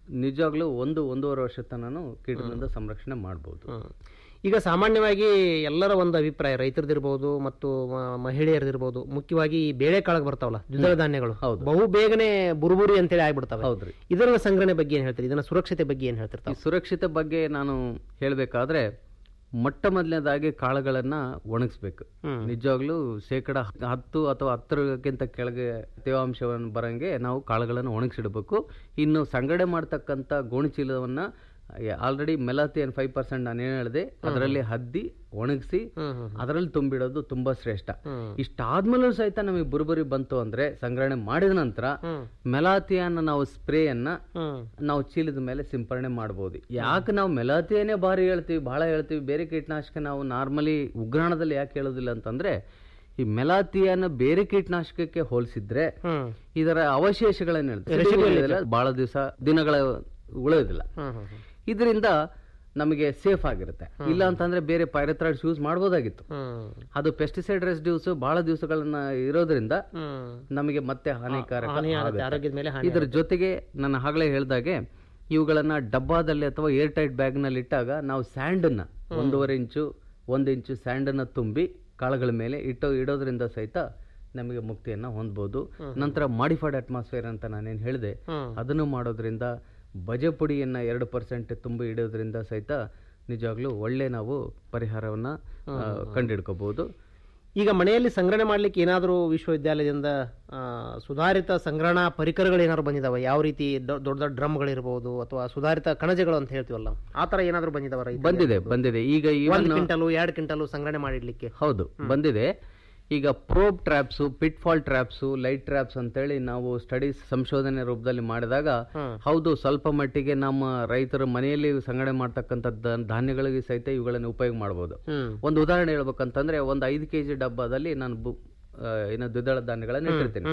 ನಿಜವಾಗ್ಲೂ ಒಂದು ಒಂದೂವರೆ ವರ್ಷ ತನಕ ಕೀಟದಿಂದ ಸಂರಕ್ಷಣೆ ಮಾಡ್ಬೋದು ಈಗ ಸಾಮಾನ್ಯವಾಗಿ ಎಲ್ಲರ ಒಂದು ಅಭಿಪ್ರಾಯ ರೈತರದಿರ್ಬೋದು ಮತ್ತು ಮ- ಮಹಿಳೆಯರದಿರ್ಬೋದು ಮುಖ್ಯವಾಗಿ ಈ ಬೇಳೆಕಾಳಕ್ಕೆ ಬರ್ತಾವಲ್ಲ ದ್ವಿದಳ ಧಾನ್ಯಗಳು ಬಹು ಬೇಗನೆ ಬುರುಬುರಿ ಅಂತೇಳಿ ಆಗ್ಬಿಡ್ತಾವೆ ಹೌದ್ರಿ ಇದರ ಸಂಗ್ರಹಣೆ ಬಗ್ಗೆ ಏನ್ ಹೇಳ್ತೀರಿ ಇದನ್ನ ಸುರಕ್ಷತೆ ಬಗ್ಗೆ ಏನ್ ಹೇಳ್ತಿರ್ತಾವೆ ಈ ಸುರಕ್ಷತೆ ಬಗ್ಗೆ ನಾನು ಹೇಳಬೇಕಾದ್ರೆ ಮೊಟ್ಟ ಮೊದಲನೇದಾಗಿ ಕಾಳುಗಳನ್ನ ಒಣಗಿಸ್ಬೇಕು ನಿಜವಾಗ್ಲೂ ಶೇಕಡ ಹತ್ತು ಅಥವಾ ಹತ್ತರಕ್ಕಿಂತ ಕೆಳಗೆ ತೇವಾಂಶವನ್ನು ಬರಂಗೆ ನಾವು ಕಾಳುಗಳನ್ನು ಒಣಗಿಸಿಡಬೇಕು ಇನ್ನು ಸಂಗಡೆ ಮಾಡ್ತಕ್ಕಂಥ ಗೋಣಿಚೀಲವನ್ನ ಆಲ್ರೆಡಿ ಮೆಲಾಥಿಯನ್ ಫೈವ್ ಪರ್ಸೆಂಟ್ ನಾನು ಏನು ಹೇಳಿದೆ ಅದರಲ್ಲಿ ಹದ್ದಿ ಒಣಗಿಸಿ ಅದರಲ್ಲಿ ತುಂಬಿಡೋದು ತುಂಬಾ ಶ್ರೇಷ್ಠ ಇಷ್ಟಾದ್ಮೇಲೂ ಸಹಿತ ನಮಗೆ ಬುರುಬುರಿ ಬಂತು ಅಂದ್ರೆ ಸಂಗ್ರಹಣೆ ಮಾಡಿದ ನಂತರ ಮೆಲಾಥಿಯನ್ ನಾವು ಸ್ಪ್ರೇಯನ್ನ ನಾವು ಚೀಲದ ಮೇಲೆ ಸಿಂಪರಣೆ ಮಾಡಬಹುದು ಯಾಕೆ ನಾವು ಮೆಲಾಥಿಯನ್ನೇ ಭಾರಿ ಹೇಳ್ತೀವಿ ಬಹಳ ಹೇಳ್ತೀವಿ ಬೇರೆ ಕೀಟನಾಶಕ ನಾವು ನಾರ್ಮಲಿ ಉಗ್ರಾಣದಲ್ಲಿ ಯಾಕೆ ಹೇಳೋದಿಲ್ಲ ಅಂತಂದ್ರೆ ಈ ಮೆಲಾಥಿಯನ್ನ ಬೇರೆ ಕೀಟನಾಶಕಕ್ಕೆ ಹೋಲಿಸಿದ್ರೆ ಇದರ ಅವಶೇಷಗಳನ್ನ ಹೇಳ್ತೀವಿ ಬಹಳ ದಿವಸ ದಿನಗಳ ಉಳಿಯೋದಿಲ್ಲ ಇದರಿಂದ ನಮಗೆ ಸೇಫ್ ಆಗಿರುತ್ತೆ ಇಲ್ಲ ಅಂತಂದ್ರೆ ಬೇರೆ ಪೈರಥ್ರಾಯ್ಡ್ಸ್ ಯೂಸ್ ಮಾಡ್ಬೋದಾಗಿತ್ತು ಅದು ಪೆಸ್ಟಿಸೈಡ್ ರೆಸಿಡ್ಯೂಸ್ ಬಹಳ ದಿವಸಗಳನ್ನ ಇರೋದ್ರಿಂದ ನಮಗೆ ಮತ್ತೆ ಹಾನಿಕಾರಕ ಹಾನಿ ಆಗುತ್ತೆ, ಆಗುತ್ತೆ. ಆರೋಗ್ಯದ ಮೇಲೆ ಹಾನಿ ಇದ್ರ ಜೊತೆಗೆ ನಾನು ಆಗಲೇ ಹೇಳ್ದಾಗೆ ಇವುಗಳನ್ನ ಡಬ್ಬಾದಲ್ಲಿ ಅಥವಾ ಏರ್ ಟೈಟ್ ಬ್ಯಾಗ್ ನಲ್ಲಿ ಇಟ್ಟಾಗ ನಾವು ಸ್ಯಾಂಡ್ ಅನ್ನ ಒಂದೂವರೆ ಇಂಚು ಒಂದು ಇಂಚು ಸ್ಯಾಂಡ್ ಅನ್ನ ತುಂಬಿ ಕಾಳುಗಳ ಮೇಲೆ ಇಟ್ಟು ಇಡೋದ್ರಿಂದ ಸಹಿತ ನಮಗೆ ಮುಕ್ತಿಯನ್ನ ಹೊಂದ್ಬೋದು ನಂತರ ಮಾಡಿಫೈಡ್ ಅಟ್ಮಾಸ್ಫಿಯರ್ ಅಂತ ನಾನೇನು ಹೇಳಿದೆ ಅದನ್ನು ಮಾಡೋದ್ರಿಂದ ಬಜೆ ಪುಡಿಯನ್ನ ಎರಡು ಪರ್ಸೆಂಟ್ ತುಂಬಿ ಇಡೋದ್ರಿಂದ ಸಹಿತ ನಿಜವಾಗ್ಲೂ ಒಳ್ಳೆ ನಾವು ಪರಿಹಾರವನ್ನ ಆ, ಕಂಡಿಡ್ಕೋಬಹುದು ಈಗ ಮನೆಯಲ್ಲಿ ಸಂಗ್ರಹಣೆ ಮಾಡ್ಲಿಕ್ಕೆ ಏನಾದರೂ ವಿಶ್ವವಿದ್ಯಾಲಯದಿಂದ ಆ, ಸುಧಾರಿತ ಸಂಗ್ರಹಣಾ ಪರಿಕರಗಳು ಏನಾದ್ರು ಬಂದಿದಾವ ಯಾವ ರೀತಿ ದೊ- ದೊಡ್ಡ ದೊಡ್ಡ ಡ್ರಮ್ಗಳಿರ್ಬೋದು ಅಥವಾ ಸುಧಾರಿತ ಕಣಜಗಳು ಅಂತ ಹೇಳ್ತೀವಲ್ಲ ಆ ತರ ಏನಾದ್ರು ಬಂದಿದಾವ ರೈತರಿಗೆ? ಬಂದಿದೆ ಬಂದಿದೆ ಈಗ ಒಂದ್ even ಕ್ವಿಂಟಲು ಎರಡು ಕ್ವಿಂಟಲು ಸಂಗ್ರಹಣೆ ಮಾಡಿಡ್ಲಿಕ್ಕೆ ಹೌದು ಬಂದಿದೆ ಈಗ probe traps pitfall traps light traps ಅಂತೇಳಿ ನಾವು ಸ್ಟಡೀಸ್ ಸಂಶೋಧನೆ ರೂಪದಲ್ಲಿ ಮಾಡಿದಾಗ ಹೌದು ಸ್ವಲ್ಪ ಮಟ್ಟಿಗೆ ನಮ್ಮ ರೈತರು ಮನೆಯಲ್ಲಿ ಸಂಗ್ರಹಣೆ ಮಾಡ್ತಕ್ಕಂಥ ಧಾನ್ಯಗಳಿಗೆ ಸಹಿತ ಇವುಗಳನ್ನು ಉಪಯೋಗ ಮಾಡಬಹುದು ಒಂದು ಉದಾಹರಣೆ ಹೇಳ್ಬೇಕಂತಂದ್ರೆ ಒಂದು ಐದು ಕೆಜಿ ಡಬ್ಬದಲ್ಲಿ ನಾನು ಬು- ಆ, ಏನು ದ್ವಿದಳ ಧಾನ್ಯಗಳನ್ನ ಇಟ್ಟಿರ್ತೀನಿ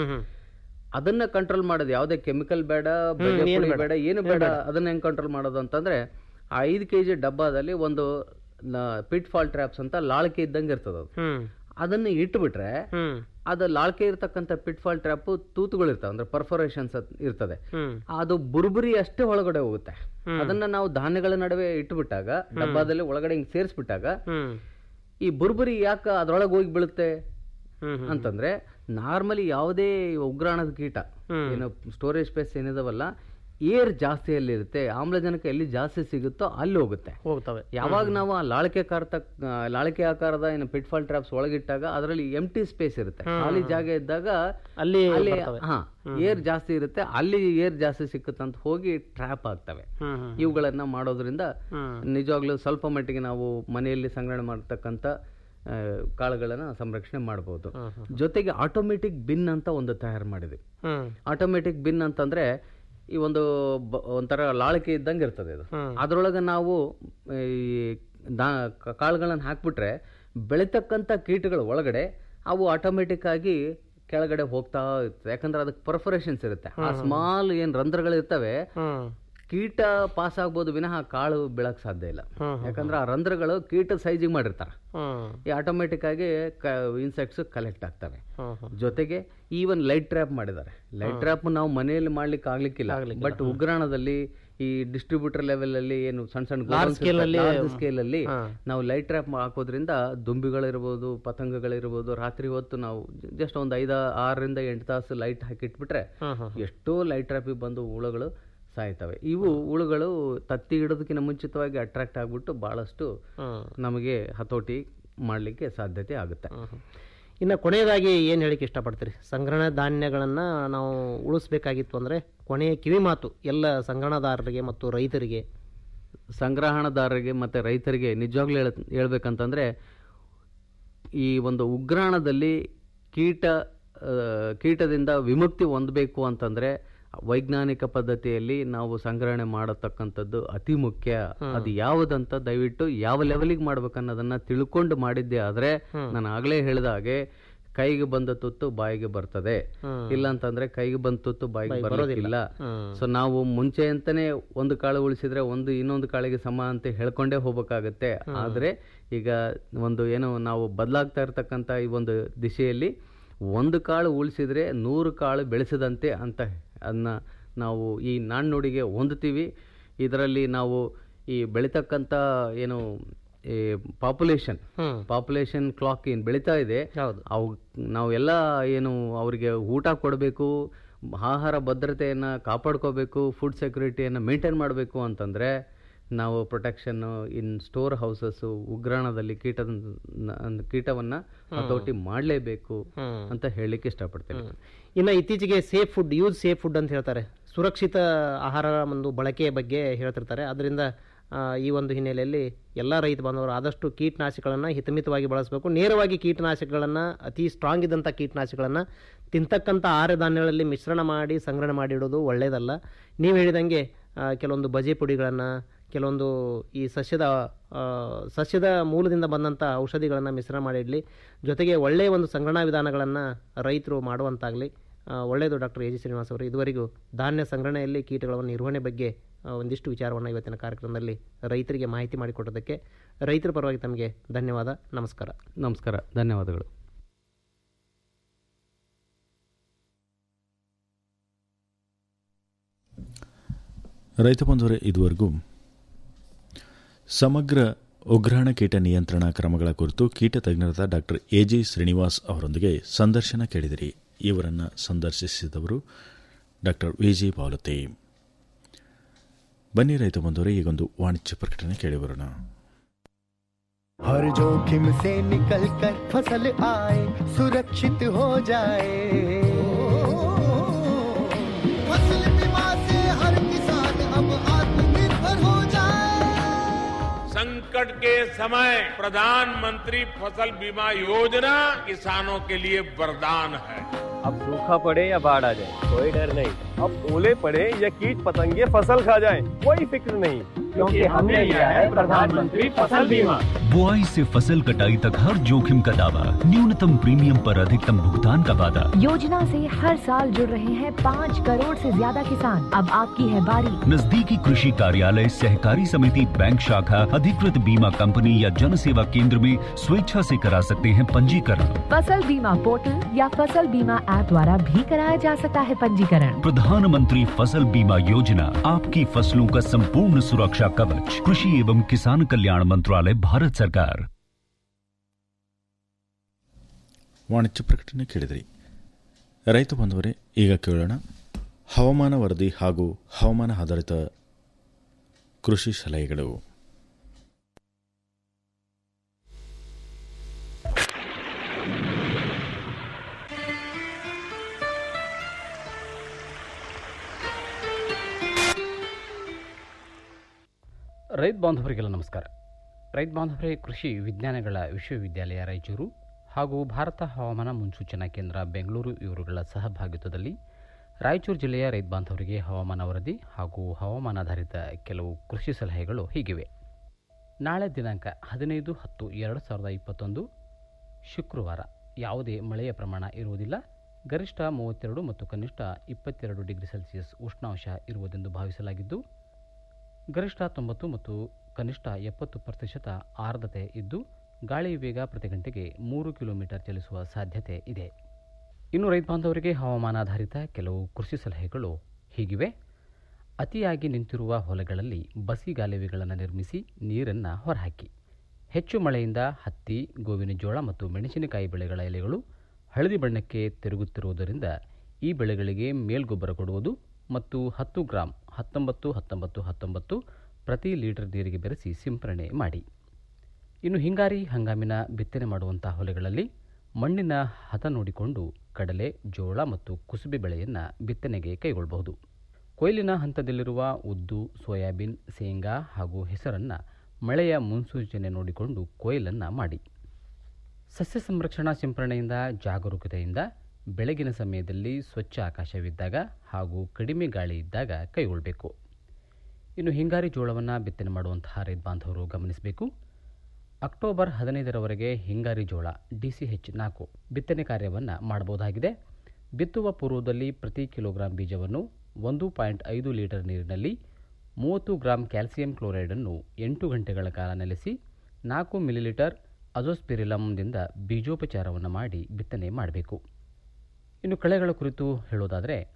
ಅದನ್ನ ಕಂಟ್ರೋಲ್ ಮಾಡೋದು ಯಾವುದೇ ಕೆಮಿಕಲ್ ಬೇಡ ಬಜೆ ಏನು ಪುಡಿ ಬೇಡ. ಬೇಡ ಏನು ಬೇಡ ಅದನ್ನ ಹೆಂಗ್ ಕಂಟ್ರೋಲ್ ಮಾಡೋದು ಅಂತಂದ್ರೆ ಆ ಐದು ಕೆಜಿ ಡಬ್ಬದಲ್ಲಿ ಒಂದು ಪಿಟ್ ಫಾಲ್ ಟ್ರ್ಯಾಪ್ಸ್ ಅಂತ ಲಾಳಕೆ ಇದ್ದಂಗೆ ಇರ್ತದ ಅದು ಅದನ್ನ ಇಟ್ಬಿಟ್ರೆ ಅದು ಲಾಳ್ಕೆ ಇರ್ತಕ್ಕಂಥ ಪಿಟ್ ಫಾಲ್ ಟ್ರ್ಯಾಪ್ ತೂತುಗಳು ಇರ್ತವೆ ಅಂದ್ರೆ ಪರ್ಫೊರೇಷನ್ಸ್ ಇರ್ತದೆ ಅದು ಬುರ್ಬುರಿ ಅಷ್ಟೇ ಒಳಗಡೆ ಹೋಗುತ್ತೆ ಅದನ್ನ ನಾವು ಧಾನ್ಯಗಳ ನಡುವೆ ಇಟ್ಬಿಟ್ಟಾಗ ಡಬ್ಬದಲ್ಲಿ ಒಳಗಡೆ ಹಿಂಗ್ ಸೇರಿಸ್ಬಿಟ್ಟಾಗ ಈ ಬುರ್ಬುರಿ ಯಾಕೆ ಅದ್ರೊಳಗೆ ಹೋಗಿ ಬೀಳುತ್ತೆ ಅಂತಂದ್ರೆ ನಾರ್ಮಲಿ ಯಾವುದೇ ಉಗ್ರಾಣದ ಕೀಟ ಏನು ಸ್ಟೋರೇಜ್ ಸ್ಪೇಸ್ ಏನಿದಾವಲ್ಲ ಏರ್ ಜಾಸ್ತಿ ಎಲ್ಲಿ ಇರುತ್ತೆ ಆಮ್ಲಜನಕ ಎಲ್ಲಿ ಜಾಸ್ತಿ ಸಿಗುತ್ತೋ ಅಲ್ಲಿ ಹೋಗುತ್ತೆ ಹೋಗ್ತವೆ ಯಾವಾಗ ನಾವು ಆ ಲಾಳಕೆ ಕಾರ್ತ ಆ, ಲಾಳಕೆ ಆಕಾರದ ಏನು ಪಿಟ್ ಫಾಲ್ ಟ್ರಾಪ್ಸ್ ಒಳಗಿಟ್ಟಾಗ ಅದರಲ್ಲಿ ಎಂಟಿ ಸ್ಪೇಸ್ ಇರುತ್ತೆ ಖಾಲಿ ಜಾಗ ಇದ್ದಾಗ ಅಲ್ಲಿ ಅಲ್ಲಿ ಬರ್ತವೆ. ಹಾ ಏರ್ ಜಾಸ್ತಿ ಇರುತ್ತೆ ಅಲ್ಲಿ ಏರ್ ಜಾಸ್ತಿ ಸಿಕ್ಕುತ್ತಂತ ಹೋಗಿ ಟ್ರ್ಯಾಪ್ ಆಗ್ತವೆ ಇವುಗಳನ್ನ ಮಾಡೋದ್ರಿಂದ ನಿಜವಾಗ್ಲೂ ಸ್ವಲ್ಪ ಮಟ್ಟಿಗೆ ನಾವು ಮನೆಯಲ್ಲಿ ಸಂಗ್ರಹಣೆ ಮಾಡತಕ್ಕಂಥ ಆ, ಕಾಳುಗಳನ್ನ ಸಂರಕ್ಷಣೆ ಮಾಡಬಹುದು ಜೊತೆಗೆ ಆಟೋಮೆಟಿಕ್ ಬಿನ್ ಅಂತ ಒಂದು ತಯಾರು ಮಾಡಿದ್ವಿ ಆಟೋಮೆಟಿಕ್ ಬಿನ್ ಅಂತಂದ್ರೆ ಈ ಒಂದು ಬ- ಒಂಥರ ಲಾಳಿಕೆ ಇದ್ದಂಗೆ ಇರ್ತದೆ ಇದು ಅದ್ರೊಳಗೆ ನಾವು ಈ ದಾ ಕ- ಕಾಳುಗಳನ್ನ ಹಾಕ್ಬಿಟ್ರೆ ಬೆಳಿತಕ್ಕಂಥ ಕೀಟಗಳು ಒಳಗಡೆ ಅವು ಆಟೋಮೆಟಿಕ್ ಆಗಿ ಕೆಳಗಡೆ ಹೋಗ್ತಾ ಇರ್ತದೆ ಯಾಕಂದ್ರೆ ಅದಕ್ಕೆ ಪರ್ಫೊರೇಷನ್ಸ್ ಇರುತ್ತೆ ಆ ಸ್ಮಾಲ್ ಏನ್ ರಂಧ್ರಗಳು ಇರ್ತವೆ ಕೀಟ ಪಾಸ್ ಆಗ್ಬೋದು ವಿನಃ ಕಾಳು ಬೀಳಕ್ ಸಾಧ್ಯ ಇಲ್ಲ ಯಾಕಂದ್ರೆ ಆ ರಂಧ್ರಗಳು ಕೀಟದ ಸೈಜಿಗೆ ಮಾಡಿರ್ತಾರೆ ಈ ಆಟೋಮೆಟಿಕ್ ಆಗಿ ಇನ್ಸೆಕ್ಟ್ಸ್ ಕಲೆಕ್ಟ್ ಆಗ್ತವೆ ಜೊತೆಗೆ ಈವನ್ ಲೈಟ್ ಟ್ರ್ಯಾಪ್ ಮಾಡಿದ್ದಾರೆ ಲೈಟ್ ಟ್ರ್ಯಾಪ್ ನಾವು ಮನೆಯಲ್ಲಿ ಮಾಡ್ಲಿಕ್ಕೆ ಆಗ್ಲಿಕ್ಕಿಲ್ಲ ಬಟ್ ಉಗ್ರಾಣದಲ್ಲಿ ಈ ಡಿಸ್ಟ್ರಿಬ್ಯೂಟರ್ ಲೆವೆಲ್ ಅಲ್ಲಿ ಏನು ಸಣ್ಣ ಸಣ್ಣ scale ಅಲ್ಲಿ, ಸ್ಕೇಲ್ ಅಲ್ಲಿ ನಾವು ಲೈಟ್ ಟ್ರ್ಯಾಪ್ ಹಾಕೋದ್ರಿಂದ ದುಂಬಿಗಳಿರ್ಬೋದು ಪತಂಗಗಳಿರ್ಬೋದು ರಾತ್ರಿ ಹೊತ್ತು ನಾವು ಜಸ್ಟ್ ಒಂದು ಐದ ಆರರಿಂದ ಎಂಟು ತಾಸು ಲೈಟ್ ಹಾಕಿಟ್ಬಿಟ್ರೆ ಎಷ್ಟೋ ಲೈಟ್ ಟ್ರ್ಯಾಪಿಗೆ ಬಂದು ಹುಳುಗಳು ಸಾಯ್ತವೆ ಇವು ಹುಳುಗಳು ತತ್ತಿ ಇಡೋದಕ್ಕಿಂತ ಮುಂಚಿತವಾಗಿ ಅಟ್ರಾಕ್ಟ್ ಆಗ್ಬಿಟ್ಟು ಬಹಳಷ್ಟು ನಮಗೆ ಹತೋಟಿ ಮಾಡಲಿಕ್ಕೆ ಸಾಧ್ಯತೆ ಆಗುತ್ತೆ ಇನ್ನು ಕೊನೆಯದಾಗಿ ಏನು ಹೇಳಿಕ್ಕೆ ಇಷ್ಟಪಡ್ತೀರಿ ಸಂಗ್ರಹಣ ಧಾನ್ಯಗಳನ್ನ ನಾವು ಉಳಿಸ್ಬೇಕಾಗಿತ್ತು ಅಂದ್ರೆ ಕೊನೆಯ ಕಿವಿ ಮಾತು ಎಲ್ಲ ಸಂಗ್ರಹಣದಾರರಿಗೆ ಮತ್ತು ರೈತರಿಗೆ ಸಂಗ್ರಹಣದಾರರಿಗೆ ಮತ್ತು ರೈತರಿಗೆ ನಿಜವಾಗ್ಲೂ ಹೇಳ ಹೇಳ್ಬೇಕಂತಂದ್ರೆ ಈ ಒಂದು ಉಗ್ರಾಣದಲ್ಲಿ ಕೀಟ ಆ, ಕೀಟದಿಂದ ವಿಮುಕ್ತಿ ಹೊಂದಬೇಕು ಅಂತಂದ್ರೆ ವೈಜ್ಞಾನಿಕ ಪದ್ಧತಿಯಲ್ಲಿ ನಾವು ಸಂಗ್ರಹಣೆ ಮಾಡತಕ್ಕಂಥದ್ದು ಅತಿ ಮುಖ್ಯ ಅದು ಯಾವುದಂತ ದಯವಿಟ್ಟು ಯಾವ ಲೆವೆಲಿಗೆ ಮಾಡ್ಬೇಕನ್ನೋದನ್ನ ತಿಳ್ಕೊಂಡು ಮಾಡಿದ್ದೆ ಆದ್ರೆ ನಾನು ಆಗ್ಲೇ ಹೇಳಿದ ಹಾಗೆ ಕೈಗೆ ಬಂದ ತುತ್ತು ಬಾಯಿಗೆ ಬರ್ತದೆ ಇಲ್ಲ ಅಂತಂದ್ರೆ ಕೈಗೆ ಬಂದ ತುತ್ತು ಬಾಯಿಗೆ ಬರೋದಿಲ್ಲ ಸೊ ನಾವು ಮುಂಚೆ ಅಂತಾನೆ ಒಂದು ಕಾಳು ಉಳಿಸಿದ್ರೆ ಒಂದು ಇನ್ನೊಂದು ಕಾಳಿಗೆ ಸಮ ಅಂತ ಹೇಳ್ಕೊಂಡೇ ಹೋಗ್ಬೇಕಾಗತ್ತೆ ಆದ್ರೆ ಈಗ ಒಂದು ಏನು ನಾವು ಬದಲಾಗ್ತಾ ಇರ್ತಕ್ಕಂಥ ಈ ಒಂದು ದಿಶೆಯಲ್ಲಿ ಒಂದು ಕಾಳು ಉಳಿಸಿದ್ರೆ ನೂರು ಕಾಳು ಬೆಳೆಸದಂತೆ ಅಂತ ಅದನ್ನ ನಾವು ಈ ನಾಣ್ಣುಡಿಗೆ ಹೊಂದುತ್ತೀವಿ ಇದರಲ್ಲಿ ನಾವು ಈ ಬೆಳೀತಕ್ಕಂಥ ಏನು ಈ ಪಾಪ್ಯುಲೇಷನ್ ಪಾಪ್ಯುಲೇಷನ್ ಕ್ಲಾಕ್ ಏನು ಬೆಳೀತಾ ಇದೆ ಅವು ನಾವೆಲ್ಲ ಏನು ಅವರಿಗೆ ಊಟ ಕೊಡಬೇಕು ಆಹಾರ ಭದ್ರತೆಯನ್ನು ಕಾಪಾಡ್ಕೋಬೇಕು ಫುಡ್ ಸೆಕ್ಯೂರಿಟಿಯನ್ನು ಮೇಂಟೈನ್ ಮಾಡಬೇಕು ಅಂತಂದರೆ ನಾವು ಪ್ರೊಟೆಕ್ಷನ್ ಇನ್ ಸ್ಟೋರ್ ಹೌಸಸ್ಸು ಉಗ್ರಾಣದಲ್ಲಿ ಕೀಟದ ಕೀಟವನ್ನು ಹತೋಟಿ ಮಾಡಲೇಬೇಕು ಅಂತ ಹೇಳಲಿಕ್ಕೆ ಇಷ್ಟಪಡ್ತೇನೆ ಇನ್ನು ಇತ್ತೀಚೆಗೆ safe food use safe food ಅಂತ ಹೇಳ್ತಾರೆ ಸುರಕ್ಷಿತ ಆಹಾರ ಒಂದು ಬಳಕೆಯ ಬಗ್ಗೆ ಹೇಳ್ತಿರ್ತಾರೆ ಅದರಿಂದ ಆ, ಈ ಒಂದು ಹಿನ್ನೆಲೆಯಲ್ಲಿ ಎಲ್ಲ ರೈತ ಬಾಂಧವರು ಆದಷ್ಟು ಕೀಟನಾಶಕಗಳನ್ನು ಹಿತಮಿತವಾಗಿ ಬಳಸಬೇಕು ನೇರವಾಗಿ ಕೀಟನಾಶಕಗಳನ್ನು ಅತಿ ಸ್ಟ್ರಾಂಗ್ ಇದ್ದಂಥ ಕೀಟನಾಶಕಗಳನ್ನು ತಿಂತಕ್ಕಂಥ ಆಹಾರ ಧಾನ್ಯಗಳಲ್ಲಿ ಮಿಶ್ರಣ ಮಾಡಿ ಸಂಗ್ರಹಣೆ ಮಾಡಿಡೋದು ಒಳ್ಳೆಯದಲ್ಲ ನೀವು ಹೇಳಿದಂಗೆ ಆ, ಕೆಲವೊಂದು ಬಜೆ ಪುಡಿಗಳನ್ನು ಕೆಲವೊಂದು ಈ ಸಸ್ಯದ ಆ, ಸಸ್ಯದ ಮೂಲದಿಂದ ಬಂದಂಥ ಔಷಧಿಗಳನ್ನು ಮಿಶ್ರಣ ಮಾಡಿಡಲಿ ಜೊತೆಗೆ ಒಳ್ಳೆಯ ಒಂದು ಸಂಗ್ರಹಣಾ ವಿಧಾನಗಳನ್ನು ರೈತರು ಮಾಡುವಂತಾಗಲಿ ಒಳ್ಳೆಯದು ಡಾಕ್ಟರ್ ಎ ಜಿ ಶ್ರೀನಿವಾಸ್ ಅವರು ಇದುವರೆಗೂ ಧಾನ್ಯ ಸಂಗ್ರಹಣೆಯಲ್ಲಿ ಕೀಟಗಳ ನಿರ್ವಹಣೆ ಬಗ್ಗೆ ಆ, ಒಂದಿಷ್ಟು ವಿಚಾರವನ್ನು ಇವತ್ತಿನ ಕಾರ್ಯಕ್ರಮದಲ್ಲಿ ರೈತರಿಗೆ ಮಾಹಿತಿ ಮಾಡಿಕೊಟ್ಟೋದಕ್ಕೆ ರೈತರ ಪರವಾಗಿ ತಮಗೆ ಧನ್ಯವಾದ ನಮಸ್ಕಾರ ನಮಸ್ಕಾರ ಧನ್ಯವಾದಗಳು ರೈತ ಬಂಧುವರೇ ಇದುವರೆಗೂ ಸಮಗ್ರ ಉಗ್ರಾಣ ಕೀಟ ನಿಯಂತ್ರಣ ಕ್ರಮಗಳ ಕುರಿತು ಕೀಟ ತಜ್ಞರಾದ ಡಾಕ್ಟರ್ ಎ ಜಿ ಶ್ರೀನಿವಾಸ್ ಅವರೊಂದಿಗೆ ಸಂದರ್ಶನ ಕೇಳಿದಿರಿ ಇವರನ್ನು ಸಂದರ್ಶಿಸಿದವರು ಡಾಕ್ಟರ್ ವಿ ಜಿ ಪಾವಲತಿ ಬನ್ನಿ ರೈತ ಬಂಧುವರೇ ಈಗೊಂದು ವಾಣಿಜ್ಯ ಪ್ರಕಟಣೆ ಕೇಳಿಬರೋಣ हर जोखिम से निकल कर फसल आए सुरक्षित हो जाए फसल बीमा से हर किसान अब आत्मनिर्भर हो जाए संकट के समय प्रधानमंत्री फसल बीमा योजना किसानों के लिए वरदान है अब सूखा पड़े या बाढ़ आ जाए कोई डर नहीं अब ओले पड़े या कीट पतंगे फसल खा जाए कोई फिक्र नहीं क्योंकि हमने लिया है प्रधानमंत्री फसल बीमा बुआई से फसल कटाई तक हर जोखिम का दावा न्यूनतम प्रीमियम पर अधिकतम भुगतान का वादा योजना से हर साल जुड़ रहे हैं पाँच करोड़ से ज्यादा किसान अब आपकी है बारी नजदीकी कृषि कार्यालय सहकारी समिति बैंक शाखा अधिकृत बीमा कंपनी या जन सेवा केंद्र में स्वेच्छा से करा सकते हैं पंजीकरण फसल बीमा पोर्टल या फसल बीमा ऐप द्वारा भी कराया जा सकता है पंजीकरण प्रधानमंत्री फसल बीमा योजना आपकी फसलों का संपूर्ण सुरक्षा कवच कृषि एवं किसान कल्याण मंत्रालय भारत सरकार ವಾಣಿಜ್ಯ ಪ್ರಕಟಣೆ ಕೇಳಿದಿರಿ ರೈತ ಬಂಧುವರೇ ಈಗ ಕೇಳೋಣ ಹವಾಮಾನ ವರದಿ ಹಾಗೂ ಹವಾಮಾನ ಆಧಾರಿತ ಕೃಷಿ ಸಲಹೆಗಳು ರೈತ ಬಾಂಧವರಿಗೆಲ್ಲ ನಮಸ್ಕಾರ ರೈತ ಬಾಂಧವರೇ ಕೃಷಿ ವಿಜ್ಞಾನಗಳ ವಿಶ್ವವಿದ್ಯಾಲಯ ರಾಯಚೂರು ಹಾಗೂ ಭಾರತ ಹವಾಮಾನ ಮುನ್ಸೂಚನಾ ಕೇಂದ್ರ ಬೆಂಗಳೂರು ಇವರುಗಳ ಸಹಭಾಗಿತ್ವದಲ್ಲಿ ರಾಯಚೂರು ಜಿಲ್ಲೆಯ ರೈತ ಬಾಂಧವರಿಗೆ ಹವಾಮಾನ ವರದಿ ಹಾಗೂ ಹವಾಮಾನಾಧಾರಿತ ಕೆಲವು ಕೃಷಿ ಸಲಹೆಗಳು ಹೀಗಿವೆ ನಾಳೆ ದಿನಾಂಕ ಹದಿನೈದು ಹತ್ತು ಎರಡು ಸಾವಿರದ ಇಪ್ಪತ್ತೊಂದು ಶುಕ್ರವಾರ ಯಾವುದೇ ಮಳೆಯ ಪ್ರಮಾಣ ಇರುವುದಿಲ್ಲ ಗರಿಷ್ಠ ಮೂವತ್ತೆರಡು ಮತ್ತು ಕನಿಷ್ಠ ಇಪ್ಪತ್ತೆರಡು ಡಿಗ್ರಿ ಸೆಲ್ಸಿಯಸ್ ಉಷ್ಣಾಂಶ ಇರುವುದೆಂದು ಭಾವಿಸಲಾಗಿದ್ದು ಗರಿಷ್ಠ ತೊಂಬತ್ತು ಮತ್ತು ಕನಿಷ್ಠ ಎಪ್ಪತ್ತು ಪ್ರತಿಶತ ಆರ್ದ್ರತೆ ಇದ್ದು ಗಾಳಿ ವೇಗ ಪ್ರತಿ ಗಂಟೆಗೆ ಮೂರು ಕಿಲೋಮೀಟರ್ ಚಲಿಸುವ ಸಾಧ್ಯತೆ ಇದೆ ಇನ್ನು ರೈತ ಬಾಂಧವರಿಗೆ ಹವಾಮಾನಾಧಾರಿತ ಕೆಲವು ಕೃಷಿ ಸಲಹೆಗಳು ಹೀಗಿವೆ ಅತಿಯಾಗಿ ನಿಂತಿರುವ ಹೊಲಗಳಲ್ಲಿ ಬಸಿಗಾಲುವೆಗಳನ್ನು ನಿರ್ಮಿಸಿ ನೀರನ್ನು ಹೊರಹಾಕಿ ಹೆಚ್ಚು ಮಳೆಯಿಂದ ಹತ್ತಿ ಗೋವಿನ ಜೋಳ ಮತ್ತು ಮೆಣಸಿನಕಾಯಿ ಬೆಳೆಗಳ ಎಲೆಗಳು ಹಳದಿ ಬಣ್ಣಕ್ಕೆ ತಿರುಗುತ್ತಿರುವುದರಿಂದ ಈ ಬೆಳೆಗಳಿಗೆ ಮೇಲ್ಗೊಬ್ಬರ ಕೊಡುವುದು ಮತ್ತು ಹತ್ತು ಗ್ರಾಂ ಹತ್ತೊಂಬತ್ತು ಹತ್ತೊಂಬತ್ತು ಹತ್ತೊಂಬತ್ತು ಪ್ರತಿ ಲೀಟರ್ ನೀರಿಗೆ ಬೆರೆಸಿ ಸಿಂಪರಣೆ ಮಾಡಿ ಇನ್ನು ಹಿಂಗಾರಿ ಹಂಗಾಮಿನ ಬಿತ್ತನೆ ಮಾಡುವಂಥ ಹೊಲೆಗಳಲ್ಲಿ ಮಣ್ಣಿನ ಹದ ನೋಡಿಕೊಂಡು ಕಡಲೆ ಜೋಳ ಮತ್ತು ಕುಸುಬೆ ಬೆಳೆಯನ್ನು ಬಿತ್ತನೆಗೆ ಕೈಗೊಳ್ಳಬಹುದು ಕೊಯ್ಲಿನ ಹಂತದಲ್ಲಿರುವ ಉದ್ದು ಸೋಯಾಬೀನ್ ಶೇಂಗಾ ಹಾಗೂ ಹೆಸರನ್ನು ಮಳೆಯ ಮುನ್ಸೂಚನೆ ನೋಡಿಕೊಂಡು ಕೊಯ್ಲನ್ನು ಮಾಡಿ ಸಸ್ಯ ಸಂರಕ್ಷಣಾ ಸಿಂಪರಣೆಯಿಂದ ಜಾಗರೂಕತೆಯಿಂದ ಬೆಳಗಿನ ಸಮಯದಲ್ಲಿ ಸ್ವಚ್ಛ ಆಕಾಶವಿದ್ದಾಗ ಹಾಗೂ ಕಡಿಮೆ ಗಾಳಿ ಇದ್ದಾಗ ಕೈಗೊಳ್ಳಬೇಕು ಇನ್ನು ಹಿಂಗಾರಿ ಜೋಳವನ್ನು ಬಿತ್ತನೆ ಮಾಡುವಂತಹ ರೈತ ಬಾಂಧವರು ಗಮನಿಸಬೇಕು ಅಕ್ಟೋಬರ್ ಹದಿನೈದರವರೆಗೆ ಹಿಂಗಾರಿ ಜೋಳ ಡಿ ಸಿ ಹೆಚ್ ನಾಲ್ಕು ಬಿತ್ತನೆ ಕಾರ್ಯವನ್ನು ಮಾಡಬಹುದಾಗಿದೆ ಬಿತ್ತುವ ಪೂರ್ವದಲ್ಲಿ ಪ್ರತಿ ಕಿಲೋಗ್ರಾಂ ಬೀಜವನ್ನು ಒಂದು ಪಾಯಿಂಟ್ ಐದು ಲೀಟರ್ ನೀರಿನಲ್ಲಿ ಮೂವತ್ತು ಗ್ರಾಂ ಕ್ಯಾಲ್ಸಿಯಂ ಕ್ಲೋರೈಡನ್ನು ಎಂಟು ಗಂಟೆಗಳ ಕಾಲ ನೆಲೆಸಿ ನಾಲ್ಕು ಮಿಲಿಲೀಟರ್ ಅಜೋಸ್ಪಿರಿಲಮ್ದಿಂದ ಬೀಜೋಪಚಾರವನ್ನು ಮಾಡಿ ಬಿತ್ತನೆ ಮಾಡಬೇಕು ಇನ್ನು ಕಳೆಗಳ ಕುರಿತು ಹೇಳೋದಾದರೆ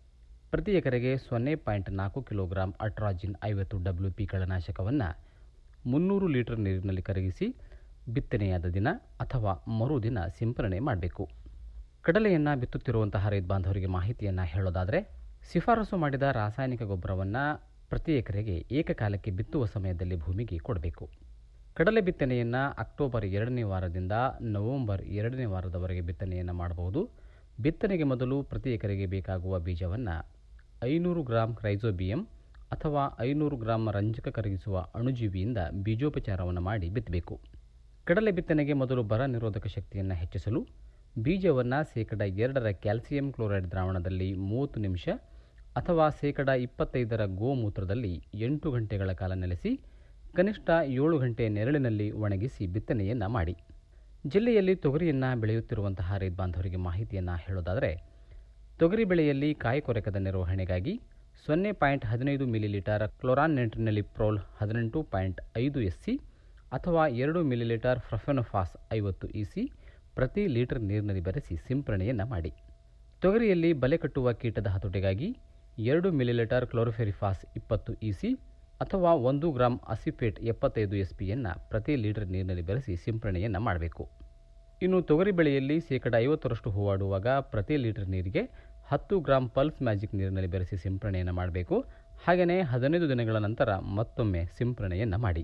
ಪ್ರತಿ ಎಕರೆಗೆ ಸೊನ್ನೆ ಪಾಯಿಂಟ್ ನಾಲ್ಕು ಕಿಲೋಗ್ರಾಂ ಅಟ್ರಾಜಿನ್ ಐವತ್ತು ಡಬ್ಲ್ಯೂ ಪಿ ಕಳೆನಾಶಕವನ್ನು ಮುನ್ನೂರು ಲೀಟರ್ ನೀರಿನಲ್ಲಿ ಕರಗಿಸಿ ಬಿತ್ತನೆಯಾದ ದಿನ ಅಥವಾ ಮರುದಿನ ಸಿಂಪರಣೆ ಮಾಡಬೇಕು ಕಡಲೆಯನ್ನು ಬಿತ್ತುತ್ತಿರುವಂತಹ ರೈತ ಬಾಂಧವರಿಗೆ ಮಾಹಿತಿಯನ್ನು ಹೇಳೋದಾದರೆ ಶಿಫಾರಸು ಮಾಡಿದ ರಾಸಾಯನಿಕ ಗೊಬ್ಬರವನ್ನು ಪ್ರತಿ ಎಕರೆಗೆ ಏಕಕಾಲಕ್ಕೆ ಬಿತ್ತುವ ಸಮಯದಲ್ಲಿ ಭೂಮಿಗೆ ಕೊಡಬೇಕು ಕಡಲೆ ಬಿತ್ತನೆಯನ್ನು ಅಕ್ಟೋಬರ್ ಎರಡನೇ ವಾರದಿಂದ ನವೆಂಬರ್ ಎರಡನೇ ವಾರದವರೆಗೆ ಬಿತ್ತನೆಯನ್ನು ಮಾಡಬಹುದು ಬಿತ್ತನೆಗೆ ಮೊದಲು ಪ್ರತಿ ಎಕರೆಗೆ ಬೇಕಾಗುವ ಬೀಜವನ್ನು ಐನೂರು ಗ್ರಾಂ ಕ್ರೈಸೋಬಿಯಂ ಅಥವಾ ಐನೂರು ಗ್ರಾಂ ರಂಜಕ ಕರಗಿಸುವ ಅಣುಜೀವಿಯಿಂದ ಬೀಜೋಪಚಾರವನ್ನು ಮಾಡಿ ಬಿತ್ತಬೇಕು ಕಡಲೆ ಬಿತ್ತನೆಗೆ ಮೊದಲು ಬರ ನಿರೋಧಕ ಶಕ್ತಿಯನ್ನು ಹೆಚ್ಚಿಸಲು ಬೀಜವನ್ನು ಶೇಕಡ ಎರಡರ ಕ್ಯಾಲ್ಸಿಯಂ ಕ್ಲೋರೈಡ್ ದ್ರಾವಣದಲ್ಲಿ ಮೂವತ್ತು ನಿಮಿಷ ಅಥವಾ ಶೇಕಡ ಇಪ್ಪತ್ತೈದರ ಗೋಮೂತ್ರದಲ್ಲಿ ಎಂಟು ಗಂಟೆಗಳ ಕಾಲ ನೆಲೆಸಿ ಕನಿಷ್ಠ ಏಳು ಗಂಟೆ ನೆರಳಿನಲ್ಲಿ ಒಣಗಿಸಿ ಬಿತ್ತನೆಯನ್ನು ಮಾಡಿ ಜಿಲ್ಲೆಯಲ್ಲಿ ತೊಗರಿಯನ್ನು ಬೆಳೆಯುತ್ತಿರುವಂತಹ ರೈತ ಬಾಂಧವರಿಗೆ ಮಾಹಿತಿಯನ್ನು ಹೇಳೋದಾದರೆ ತೊಗರಿ ಬೆಳೆಯಲ್ಲಿ ಕಾಯಿ ಕೊರಕದ ನಿರ್ವಹಣೆಗಾಗಿ ಸೊನ್ನೆ ಪಾಯಿಂಟ್ ಹದಿನೈದು ಮಿಲಿಲೀಟರ್ ಕ್ಲೋರಾನ್ ನೆಂಟ್ರಿನಲಿಪ್ರೋಲ್ ಹದಿನೆಂಟು ಪಾಯಿಂಟ್ ಐದು ಎಸ್ ಸಿ ಅಥವಾ ಎರಡು ಮಿಲಿಲೀಟರ್ ಫ್ರಫೆನೋಫಾಸ್ ಐವತ್ತು ಇ ಸಿ ಪ್ರತಿ ಲೀಟರ್ ನೀರಿನಲ್ಲಿ ಬೆರೆಸಿ ಸಿಂಪರಣೆಯನ್ನು ಮಾಡಿ ತೊಗರಿಯಲ್ಲಿ ಬಲೆ ಕಟ್ಟುವ ಕೀಟದ ಹತೋಟಿಗಾಗಿ ಎರಡು ಮಿಲಿಲೀಟರ್ ಕ್ಲೋರೋಫೆರಿಫಾಸ್ ಇಪ್ಪತ್ತು ಇ ಸಿ ಅಥವಾ ಒಂದು ಗ್ರಾಂ ಅಸಿಫೇಟ್ ಎಪ್ಪತ್ತೈದು ಎಸ್ ಪಿಯನ್ನು ಪ್ರತಿ ಲೀಟರ್ ನೀರಿನಲ್ಲಿ ಬೆರೆಸಿ ಸಿಂಪರಣೆಯನ್ನು ಮಾಡಬೇಕು ಇನ್ನು ತೊಗರಿ ಬೆಳೆಯಲ್ಲಿ ಶೇಕಡ ಐವತ್ತರಷ್ಟು ಹೂವಾಡುವಾಗ ಪ್ರತಿ ಲೀಟರ್ ನೀರಿಗೆ ಹತ್ತು ಗ್ರಾಂ ಪಲ್ಸ್ ಮ್ಯಾಜಿಕ್ ನೀರಿನಲ್ಲಿ ಬೆರೆಸಿ ಸಿಂಪರಣೆಯನ್ನು ಮಾಡಬೇಕು ಹಾಗೆಯೇ ಹದಿನೈದು ದಿನಗಳ ನಂತರ ಮತ್ತೊಮ್ಮೆ ಸಿಂಪರಣೆಯನ್ನು ಮಾಡಿ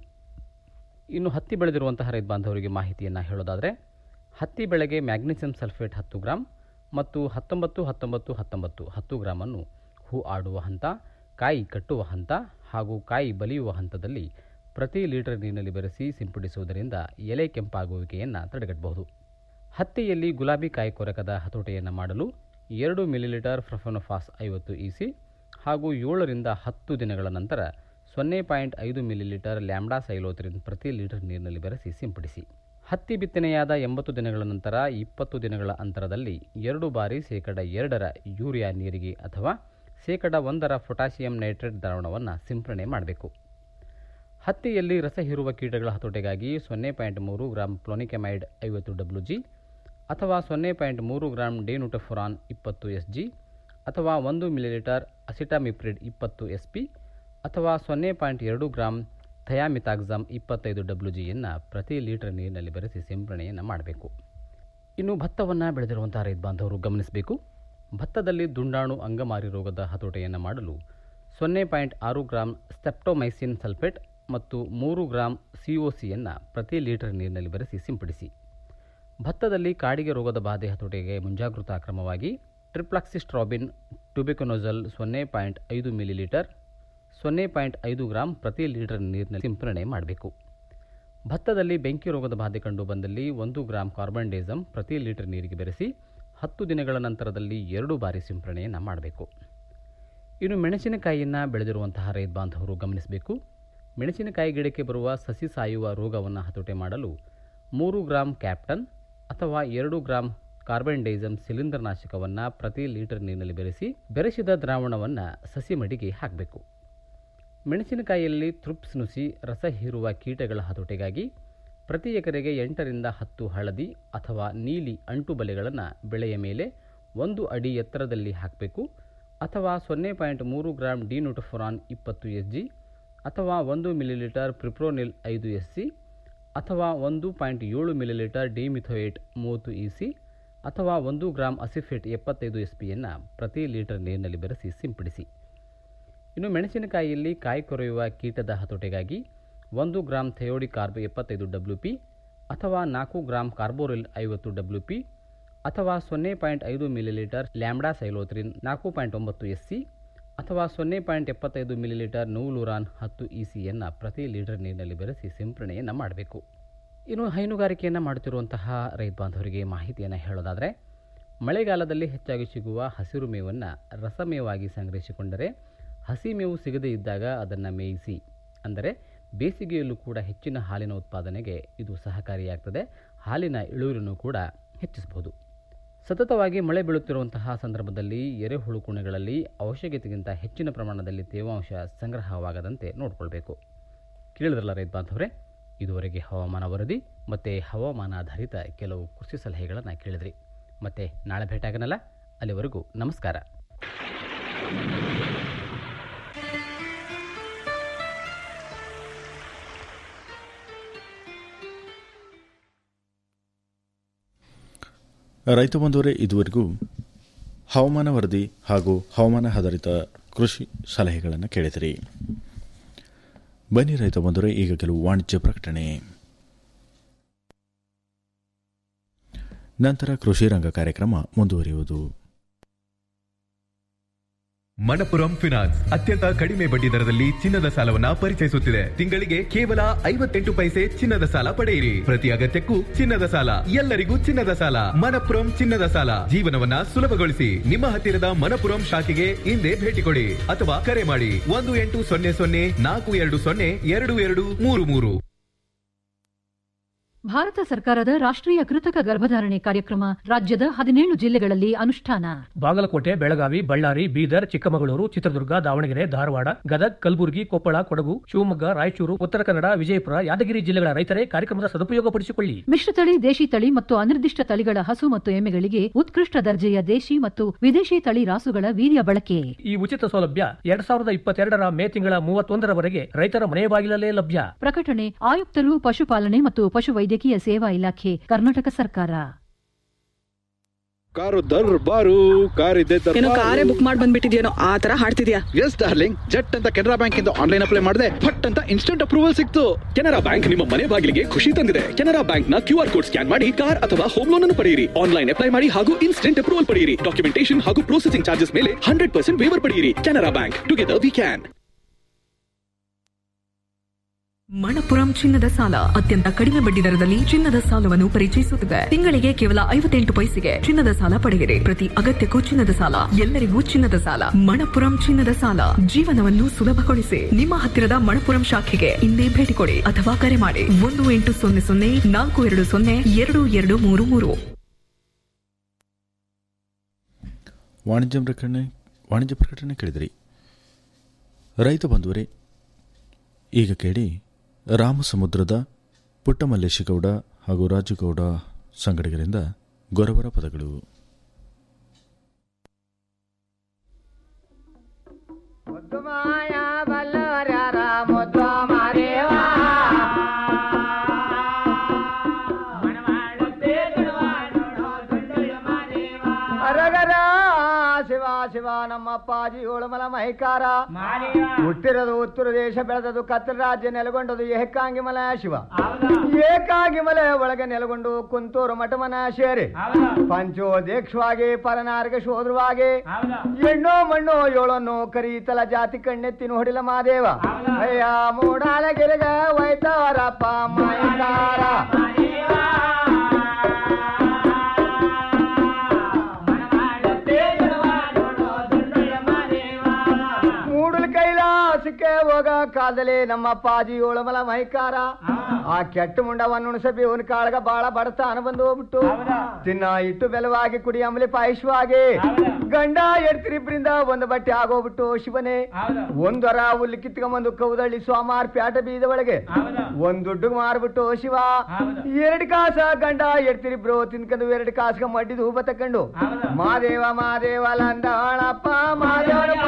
ಇನ್ನು ಹತ್ತಿ ಬೆಳೆದಿರುವಂತಹ ರೈತ ಬಾಂಧವರಿಗೆ ಮಾಹಿತಿಯನ್ನು ಹೇಳೋದಾದರೆ ಹತ್ತಿ ಬೆಳೆಗೆ ಮ್ಯಾಗ್ನೀಸಿಯಂ ಸಲ್ಫೇಟ್ ಹತ್ತು ಗ್ರಾಂ ಮತ್ತು ಹತ್ತೊಂಬತ್ತು ಹತ್ತೊಂಬತ್ತು ಹತ್ತೊಂಬತ್ತು ಹತ್ತು ಗ್ರಾಮನ್ನು ಹೂ ಆಡುವ ಹಂತ ಕಾಯಿ ಕಟ್ಟುವ ಹಂತ ಹಾಗೂ ಕಾಯಿ ಬಲಿಯುವ ಹಂತದಲ್ಲಿ ಪ್ರತಿ ಲೀಟರ್ ನೀರಿನಲ್ಲಿ ಬೆರೆಸಿ ಸಿಂಪಡಿಸುವುದರಿಂದ ಎಲೆ ಕೆಂಪಾಗುವಿಕೆಯನ್ನು ತಡೆಗಟ್ಟಬಹುದು ಹತ್ತಿಯಲ್ಲಿ ಗುಲಾಬಿ ಕಾಯಿ ಕೊರಕದ ಹತೋಟಿಯನ್ನು ಮಾಡಲು ಎರಡು ಮಿಲಿಲೀಟರ್ ಫ್ರಫೆನೋಫಾಸ್ ಐವತ್ತು ಇ ಸಿ ಹಾಗೂ ಏಳರಿಂದ ಹತ್ತು ದಿನಗಳ ನಂತರ ಸೊನ್ನೆ ಪಾಯಿಂಟ್ ಐದು ಮಿಲಿಲೀಟರ್ ಲ್ಯಾಂಬ್ಡಾ ಸೈಲೋತ್ರಿನ್ ಪ್ರತಿ ಲೀಟರ್ ನೀರಿನಲ್ಲಿ ಬೆರೆಸಿ ಸಿಂಪಡಿಸಿ ಹತ್ತಿ ಬಿತ್ತನೆಯಾದ ಎಂಬತ್ತು ದಿನಗಳ ನಂತರ ಇಪ್ಪತ್ತು ದಿನಗಳ ಅಂತರದಲ್ಲಿ ಎರಡು ಬಾರಿ ಶೇಕಡ ಎರಡರ ಯೂರಿಯಾ ನೀರಿಗೆ ಅಥವಾ ಶೇಕಡ ಒಂದರ ಪೊಟ್ಯಾಷಿಯಂ ನೈಟ್ರೇಟ್ ದ್ರಾವಣವನ್ನು ಸಿಂಪರಣೆ ಮಾಡಬೇಕು ಹತ್ತಿಯಲ್ಲಿ ರಸ ಹೀರುವ ಕೀಟಗಳ ಹತೋಟಿಗಾಗಿ ಸೊನ್ನೆ ಪಾಯಿಂಟ್ ಮೂರು ಗ್ರಾಂ ಪ್ಲೋನಿಕೆಮೈಡ್ ಐವತ್ತು ಡಬ್ಲ್ಯೂ ಜಿ ಅಥವಾ ಸೊನ್ನೆ ಪಾಯಿಂಟ್ ಮೂರು ಗ್ರಾಂ ಡೆನುಟಫುರಾನ್ ಇಪ್ಪತ್ತು ಎಸ್ ಜಿ ಅಥವಾ ಒಂದು ಮಿಲಿಲೀಟರ್ ಅಸಿಟಾಮಿಪ್ರಿಡ್ ಇಪ್ಪತ್ತು ಎಸ್ ಪಿ ಅಥವಾ ಸೊನ್ನೆ ಪಾಯಿಂಟ್ ಎರಡು ಗ್ರಾಂ ಥಯಾಮಿತಾಕ್ಸಮ್ ಇಪ್ಪತ್ತೈದು ಡಬ್ಲ್ಯೂ ಜಿಯನ್ನು ಪ್ರತಿ ಲೀಟರ್ ನೀರಿನಲ್ಲಿ ಬೆರೆಸಿ ಸಿಂಪರಣೆಯನ್ನು ಮಾಡಬೇಕು ಇನ್ನು ಭತ್ತವನ್ನು ಬೆಳೆದಿರುವಂಥ ರೈತ ಬಾಂಧವರು ಗಮನಿಸಬೇಕು ಭತ್ತದಲ್ಲಿ ದುಂಡಾಣು ಅಂಗಮಾರಿ ರೋಗದ ಹತೋಟಿಯನ್ನು ಮಾಡಲು ಸೊನ್ನೆ ಪಾಯಿಂಟ್ ಆರು ಗ್ರಾಂ ಸ್ಟೆಪ್ಟೊಮೈಸಿನ್ ಸಲ್ಫೇಟ್ ಮತ್ತು ಮೂರು ಗ್ರಾಂ ಸಿ ಒ ಸಿಯನ್ನು ಪ್ರತಿ ಲೀಟರ್ ನೀರಿನಲ್ಲಿ ಬೆರೆಸಿ ಸಿಂಪಡಿಸಿ ಭತ್ತದಲ್ಲಿ ಕಾಡಿಗೆ ರೋಗದ ಬಾಧೆ ಹತೋಟಿಗೆ ಮುಂಜಾಗೃತಾ ಕ್ರಮವಾಗಿ ಟ್ರಿಪ್ಲಾಕ್ಸಿಸ್ಟ್ರಾಬಿನ್ ಟ್ಯೂಬಿಕೊನೋಜಲ್ ಸೊನ್ನೆ ಪಾಯಿಂಟ್ ಐದು ಮಿಲಿಲೀಟರ್ ಸೊನ್ನೆ ಪಾಯಿಂಟ್ ಐದು ಗ್ರಾಂ ಪ್ರತಿ ಲೀಟರ್ ನೀರಿನಲ್ಲಿ ಸಿಂಪರಣೆ ಮಾಡಬೇಕು ಭತ್ತದಲ್ಲಿ ಬೆಂಕಿ ರೋಗದ ಬಾಧೆ ಕಂಡು ಬಂದಲ್ಲಿ ಒಂದು ಗ್ರಾಂ ಕಾರ್ಬನ್ ಡೇಸಮ್ ಪ್ರತಿ ಲೀಟರ್ ನೀರಿಗೆ ಬೆರೆಸಿ ಹತ್ತು ದಿನಗಳ ನಂತರದಲ್ಲಿ ಎರಡು ಬಾರಿ ಸಿಂಪರಣೆಯನ್ನು ಮಾಡಬೇಕು ಇನ್ನು ಮೆಣಸಿನಕಾಯಿಯನ್ನು ಬೆಳೆದಿರುವಂತಹ ರೈತ ಬಾಂಧವರು ಗಮನಿಸಬೇಕು ಮೆಣಸಿನಕಾಯಿ ಗಿಡಕ್ಕೆ ಬರುವ ಸಸಿ ಸಾಯುವ ರೋಗವನ್ನು ಹತೋಟಿ ಮಾಡಲು ಮೂರು ಗ್ರಾಂ ಕ್ಯಾಪ್ಟನ್ ಅಥವಾ ಎರಡು ಗ್ರಾಂ ಕಾರ್ಬನ್ ಡೈಸಮ್ ಸಿಲಿಂಡರ್ ನಾಶಕವನ್ನು ಪ್ರತಿ ಲೀಟರ್ ನೀರಿನಲ್ಲಿ ಬೆರೆಸಿ ಬೆರೆಸಿದ ದ್ರಾವಣವನ್ನು ಸಸಿ ಮಡಿಗೆ ಹಾಕಬೇಕು ಮೆಣಸಿನಕಾಯಿಯಲ್ಲಿ ಥ್ರಿಪ್ಸ್ ನುಸಿ ರಸ ಹೀರುವ ಕೀಟಗಳ ಹತೋಟಿಗಾಗಿ ಪ್ರತಿ ಎಕರೆಗೆ ಎಂಟರಿಂದ ಹತ್ತು ಹಳದಿ ಅಥವಾ ನೀಲಿ ಅಂಟು ಬಲೆಗಳನ್ನು ಬೆಳೆಯ ಮೇಲೆ ಒಂದು ಅಡಿ ಎತ್ತರದಲ್ಲಿ ಹಾಕಬೇಕು ಅಥವಾ ಸೊನ್ನೆ ಪಾಯಿಂಟ್ ಮೂರು ಗ್ರಾಂ ಡಿನೋಟಫೊರಾನ್ ಇಪ್ಪತ್ತು ಎಸ್ ಜಿ ಅಥವಾ ಒಂದು ಮಿಲಿಲೀಟರ್ ಪ್ರಿಪ್ರೋನಿಲ್ ಐದು ಎಸ್ ಸಿ ಅಥವಾ ಒಂದು ಪಾಯಿಂಟ್ ಏಳು ಮಿಲಿಲೀಟರ್ ಡಿಮಿಥೋಯೇಟ್ ಮೂವತ್ತು ಇ ಸಿ ಅಥವಾ ಒಂದು ಗ್ರಾಂ ಅಸಿಫೇಟ್ ಎಪ್ಪತ್ತೈದು ಎಸ್ ಪಿಯನ್ನು ಪ್ರತಿ ಲೀಟರ್ ನೀರಿನಲ್ಲಿ ಬೆರೆಸಿ ಸಿಂಪಡಿಸಿ ಇನ್ನು ಮೆಣಸಿನಕಾಯಿಯಲ್ಲಿ ಕಾಯಿ ಕೊರೆಯುವ ಕೀಟದ ಹತೋಟಿಗಾಗಿ ಒಂದು ಗ್ರಾಂ ಥೆಯೋಡಿ ಕಾರ್ಬ್ ಎಪ್ಪತ್ತೈದು ಡಬ್ಲ್ಯೂ ಪಿ ಅಥವಾ ನಾಲ್ಕು ಗ್ರಾಂ ಕಾರ್ಬೋರಿಲ್ ಐವತ್ತು ಡಬ್ಲ್ಯೂ ಪಿ ಅಥವಾ ಸೊನ್ನೆ ಪಾಯಿಂಟ್ ಐದು ಮಿಲಿಲೀಟರ್ ಲ್ಯಾಂಬ್ಡಾ ಸೈಲೋತ್ರಿನ್ ನಾಲ್ಕು ಪಾಯಿಂಟ್ ಒಂಬತ್ತು ಎಸ್ ಸಿ ಅಥವಾ ಸೊನ್ನೆ ಪಾಯಿಂಟ್ ಎಪ್ಪತ್ತೈದು ಮಿಲಿಲೀಟರ್ ನೂಲುರಾನ್ ಹತ್ತು ಇ ಸಿಯನ್ನು ಪ್ರತಿ ಲೀಟರ್ ನೀರಿನಲ್ಲಿ ಬೆರೆಸಿ ಸಿಂಪರಣೆಯನ್ನು ಮಾಡಬೇಕು ಇನ್ನು ಹೈನುಗಾರಿಕೆಯನ್ನು ಮಾಡುತ್ತಿರುವಂತಹ ರೈತ ಬಾಂಧವರಿಗೆ ಮಾಹಿತಿಯನ್ನು ಹೇಳೋದಾದರೆ ಮಳೆಗಾಲದಲ್ಲಿ ಹೆಚ್ಚಾಗಿ ಸಿಗುವ ಹಸಿರು ಮೇವನ್ನು ರಸಮೇವಾಗಿ ಸಂಗ್ರಹಿಸಿಕೊಂಡರೆ ಹಸಿ ಮೇವು ಸಿಗದೇ ಇದ್ದಾಗ ಅದನ್ನು ಮೇಯಿಸಿ ಅಂದರೆ ಬೇಸಿಗೆಯಲ್ಲೂ ಕೂಡ ಹೆಚ್ಚಿನ ಹಾಲಿನ ಉತ್ಪಾದನೆಗೆ ಇದು ಸಹಕಾರಿಯಾಗ್ತದೆ ಹಾಲಿನ ಇಳುವರಿನೂ ಕೂಡ ಹೆಚ್ಚಿಸಬಹುದು ಸತತವಾಗಿ ಮಳೆ ಬೀಳುತ್ತಿರುವಂತಹ ಸಂದರ್ಭದಲ್ಲಿ ಎರೆಹುಳು ಕುಣೆಗಳಲ್ಲಿ ಅವಶ್ಯಕತೆಗಿಂತ ಹೆಚ್ಚಿನ ಪ್ರಮಾಣದಲ್ಲಿ ತೇವಾಂಶ ಸಂಗ್ರಹವಾಗದಂತೆ ನೋಡಿಕೊಳ್ಬೇಕು ಕೇಳಿದ್ರಲ್ಲ ರೈತ ಬಾಂಧವರೇ ಇದುವರೆಗೆ ಹವಾಮಾನ ವರದಿ ಮತ್ತು ಹವಾಮಾನ ಆಧಾರಿತ ಕೆಲವು ಕೃಷಿ ಸಲಹೆಗಳನ್ನು ಕೇಳಿದ್ರಿ ಮತ್ತೆ ನಾಳೆ ಭೇಟಿಯಾಗನಲ್ಲ ಅಲ್ಲಿವರೆಗೂ ನಮಸ್ಕಾರ ರೈತ ಬಂಧುವರೇ ಇದುವರೆಗೂ ಹವಾಮಾನ ವರದಿ ಹಾಗೂ ಹವಾಮಾನ ಆಧಾರಿತ ಕೃಷಿ ಸಲಹೆಗಳನ್ನು ಕೇಳಿದಿರಿ ಬನ್ನಿ ರೈತ ಬಂಧುವರೇ ಈಗ ಕೆಲವು ವಾಣಿಜ್ಯ ಪ್ರಕಟಣೆ ನಂತರ ಕೃಷಿ ರಂಗ ಕಾರ್ಯಕ್ರಮ ಮುಂದುವರಿಯುವುದು ಮಣಪುರಂ ಫಿನಾನ್ಸ್ ಅತ್ಯಂತ ಕಡಿಮೆ ಬಡ್ಡಿ ದರದಲ್ಲಿ ಚಿನ್ನದ ಸಾಲವನ್ನ ಪರಿಚಯಿಸುತ್ತಿದೆ ತಿಂಗಳಿಗೆ ಕೇವಲ ಐವತ್ತೆಂಟು ಪೈಸೆ ಚಿನ್ನದ ಸಾಲ ಪಡೆಯಿರಿ ಪ್ರತಿ ಅಗತ್ಯಕ್ಕೂ ಚಿನ್ನದ ಸಾಲ ಎಲ್ಲರಿಗೂ ಚಿನ್ನದ ಸಾಲ ಮಣಪುರಂ ಚಿನ್ನದ ಸಾಲ ಜೀವನವನ್ನ ಸುಲಭಗೊಳಿಸಿ ನಿಮ್ಮ ಹತ್ತಿರದ ಮಣಪುರಂ ಶಾಖೆಗೆ ಹಿಂದೆ ಭೇಟಿ ಕೊಡಿ ಅಥವಾ ಕರೆ ಮಾಡಿ ಒಂದು ಎಂಟು ಸೊನ್ನೆ ಸೊನ್ನೆ ನಾಲ್ಕು ಎರಡು ಸೊನ್ನೆ ಎರಡು ಎರಡು ಮೂರು ಮೂರು ಭಾರತ ಸರ್ಕಾರದ ರಾಷ್ಟ್ರೀಯ ಕೃತಕ ಗರ್ಭಧಾರಣೆ ಕಾರ್ಯಕ್ರಮ ರಾಜ್ಯದ ಹದಿನೇಳು ಜಿಲ್ಲೆಗಳಲ್ಲಿ ಅನುಷ್ಠಾನ ಬಾಗಲಕೋಟೆ ಬೆಳಗಾವಿ ಬಳ್ಳಾರಿ ಬೀದರ್ ಚಿಕ್ಕಮಗಳೂರು ಚಿತ್ರದುರ್ಗ ದಾವಣಗೆರೆ ಧಾರವಾಡ ಗದಗ್ ಕಲಬುರಗಿ ಕೊಪ್ಪಳ ಕೊಡಗು ಶಿವಮೊಗ್ಗ ರಾಯಚೂರು ಉತ್ತರ ಕನ್ನಡ ವಿಜಯಪುರ ಯಾದಗಿರಿ ಜಿಲ್ಲೆಗಳ ರೈತರೇ ಕಾರ್ಯಕ್ರಮದ ಸದುಪಯೋಗಪಡಿಸಿಕೊಳ್ಳಿ ಮಿಶ್ರತಳಿ ದೇಶಿ ತಳಿ ಮತ್ತು ಅನಿರ್ದಿಷ್ಟ ತಳಿಗಳ ಹಸು ಮತ್ತು ಎಮ್ಮೆಗಳಿಗೆ ಉತ್ಕೃಷ್ಟ ದರ್ಜೆಯ ದೇಶಿ ಮತ್ತು ವಿದೇಶಿ ತಳಿ ರಾಸುಗಳ ವೀರ್ಯ ಬಳಕೆ ಈ ಉಚಿತ ಸೌಲಭ್ಯ ಎರಡ್ ಸಾವಿರದ ಇಪ್ಪತ್ತೆರಡರ ಮೇ ತಿಂಗಳ ಮೂವತ್ತೊಂದರವರೆಗೆ ರೈತರ ಮನೆ ಬಾಗಿಲಲ್ಲೇ ಲಭ್ಯ ಪ್ರಕಟಣೆ ಆಯುಕ್ತರು ಪಶುಪಾಲನೆ ಮತ್ತು ಪಶುವೈದ್ಯಕೀಯ ಸೇವಾ ಇಲಾಖೆ ಕರ್ನಾಟಕ ಸರ್ಕಾರ ಕಾರು ದರ್ಬಾರು ಕಾರ್ ಇದೆ ಏನೋ ಕಾರೇ ಬುಕ್ ಮಾಡಿ ಬಂದ್ಬಿಟ್ಟಿದ್ಯೇನೋ ಆ ತರ ಹಾಡ್ತಿದ್ಯಾ ಎಸ್ ಡಾರ್ಲಿಂಗ್ ಜಟ್ ಅಂತ ಕೆನರಾ ಬ್ಯಾಂಕ್ ಇಂದ ಆನ್ಲೈನ್ ಅಪ್ಲೈ ಮಾಡಿದೆ ಫಟ್ ಅಂತ ಇನ್ಸ್ಟೆಂಟ್ ಅಪ್ರೂವಲ್ ಸಿಕ್ತು ಕೆನರಾ ಬ್ಯಾಂಕ್ ನಿಮ್ಮ ಮನೆ ಬಾಗಿಲಿಗೆ ಖುಷಿ ತಂದಿದೆ ಕೆನರಾ ಬ್ಯಾಂಕ್ ನ ಕ್ಯೂ ಆರ್ ಕೋಡ್ ಸ್ಕ್ಯಾನ್ ಮಾಡಿ ಕಾರ್ ಅಥವಾ ಹೋಮ್ ಲೋನ್ ಅನ್ನು ಪಡೆಯಿರಿ ಆನ್ಲೈನ್ ಅಪ್ಲೈ ಮಾಡಿ ಹಾಗೂ ಇನ್ಸ್ಟೆಂಟ್ ಅಪ್ರೂವಲ್ ಪಡೆಯಿರಿ ಡಾಕ್ಯುಮೆಂಟೇಶನ್ ಹಾಗೂ ಪ್ರೊಸೆಸಿಂಗ್ ಚಾರ್ಜಸ್ ಮೇಲೆ ಹಂಡ್ರೆಡ್ ಪರ್ಸೆಂಟ್ ವೇವರ್ ಪಡೆಯಿರಿ Canara bank together we can Manappuram ಚಿನ್ನದ ಸಾಲ ಅತ್ಯಂತ ಕಡಿಮೆ ಬಡ್ಡಿ ದರದಲ್ಲಿ ಚಿನ್ನದ ಸಾಲವನ್ನು ಪರಿಚಯಿಸುತ್ತಿದೆ ತಿಂಗಳಿಗೆ ಕೇವಲ ಐವತ್ತೆಂಟು ಪೈಸೆಗೆ ಚಿನ್ನದ ಸಾಲ ಪಡೆಯಿರಿ ಪ್ರತಿ ಅಗತ್ಯಕ್ಕೂ ಚಿನ್ನದ ಸಾಲ ಎಲ್ಲರಿಗೂ ಚಿನ್ನದ ಸಾಲ ಮಣಪುರಂ ಚಿನ್ನದ ಸಾಲ ಜೀವನವನ್ನು ಸುಲಭಗೊಳಿಸಿ ನಿಮ್ಮ ಹತ್ತಿರದ ಮಣಪುರಂ ಶಾಖೆಗೆ ಇಂದೇ ಭೇಟಿ ಕೊಡಿ ಅಥವಾ ಕರೆ ಮಾಡಿ ಒಂದು ಎಂಟು ಸೊನ್ನೆ ಸೊನ್ನೆ ನಾಲ್ಕು ಎರಡು ಸೊನ್ನೆ ಎರಡು ಎರಡು ಮೂರು ಮೂರು ವಾಣಿಜ್ಯ ಪ್ರಕಟಣೆ ವಾಣಿಜ್ಯ ಪ್ರಕಟಣೆ ಕೇಳಿದಿರಿ ರೈತ ಬಂಧುವರೇ ಈಗ ಕೇಳಿ ರಾಮಸಮುದ್ರದ ಪುಟ್ಟಮಲ್ಲೇಶಗೌಡ ಹಾಗೂ ರಾಜುಗೌಡ ಸಂಗಡಿಗರಿಂದ ಗೊರವರ ಪದಗಳು ಮಾಯಾ ಬಲ್ಲವರ್ಯಾರ ಮುದ್ದು ಮಾರೇವಾ ಅರಗರ ಶಿವ ಶಿವ ನಮ್ಮ ಅಪ್ಪಾಜಿ ಏಳುಮಲ ಮಹಿಕಾರ ಹುಟ್ಟಿರೋದು ಉತ್ತರ ದೇಶ ಬೆಳೆದದು ಕತ್ತಲ ರಾಜ್ಯ ನೆಲೆಗೊಂಡದು ಏಕಾಂಗಿ ಮಲ ಶಿವ ಏಕಾಂಗಿ ಮಲೆ ಒಳಗೆ ನೆಲೆಗೊಂಡು ಕುಂತೂರು ಮಠಮನ ಸೇರಿ ಪಂಚೋದೇಕ್ಷವಾಗಿ ಪರನಾರ್ಗ ಶೋಧೃವಾಗಿ ಎಣ್ಣೋ ಮಣ್ಣು ಏಳನ್ನು ಕರೀತಲ ಜಾತಿ ಕಣ್ಣೆತ್ತಿ ನೋಡಿಲ ಮಾದೇವ ಅಯ್ಯ ಮೂಡಾಲ ಗಿರಿಗ ವೈತಾರಪ್ಪ ಮೈದಾರ ಮೂಡಲ ಕೈಲಾಸಕ್ಕೆ ಹೋಗ ಕಾಲದಲ್ಲಿ ನಮ್ಮ ಅಪ್ಪಾಜಿ ಏಳಮಲ ಮೈಕಾರ ಆ ಕೆಟ್ಟ ಮುಂಡವನ್ನು ಉಣಸಬಿ ಅವನ ಕಾಳಗ ಬಾಳ ಬಡತಾನ ಬಂದು ಹೋಗ್ಬಿಟ್ಟು ತಿನ್ನ ಇಟ್ಟು ಬೆಲವಾಗಿ ಕುಡಿ ಅಮಲಿ ಪಾಯಸವಾಗಿ ಗಂಡ ಎಡ್ತಿರಿಬ್ರಿಂದ ಒಂದು ಬಟ್ಟೆ ಆಗೋಗ್ಬಿಟ್ಟು ಶಿವನೇ ಒಂದರ ಹುಲ್ಲು ಕಿತ್ಕೊಂಬಂದು ಕೌದಳ್ಳಿ ಸೋಮಾರ್ ಪ್ಯಾಟ ಬೀದ ಒಳಗೆ ಒಂದ್ ದುಡ್ಡು ಮಾರ್ಬಿಟ್ಟು ಶಿವ ಎರಡು ಕಾಸ ಗಂಡ ಎಡ್ತಿರಿಬ್ರು ತಿನ್ಕೊಂಡು ಎರಡು ಕಾಸ್ಗ ಮಡ್ಡಿದ ಹೂಬ ತಕೊಂಡು ಮಾದೇವ ಮಾದೇವ ಲಂದಾಳಪ್ಪ ಮಾದೇವನಪ್ಪ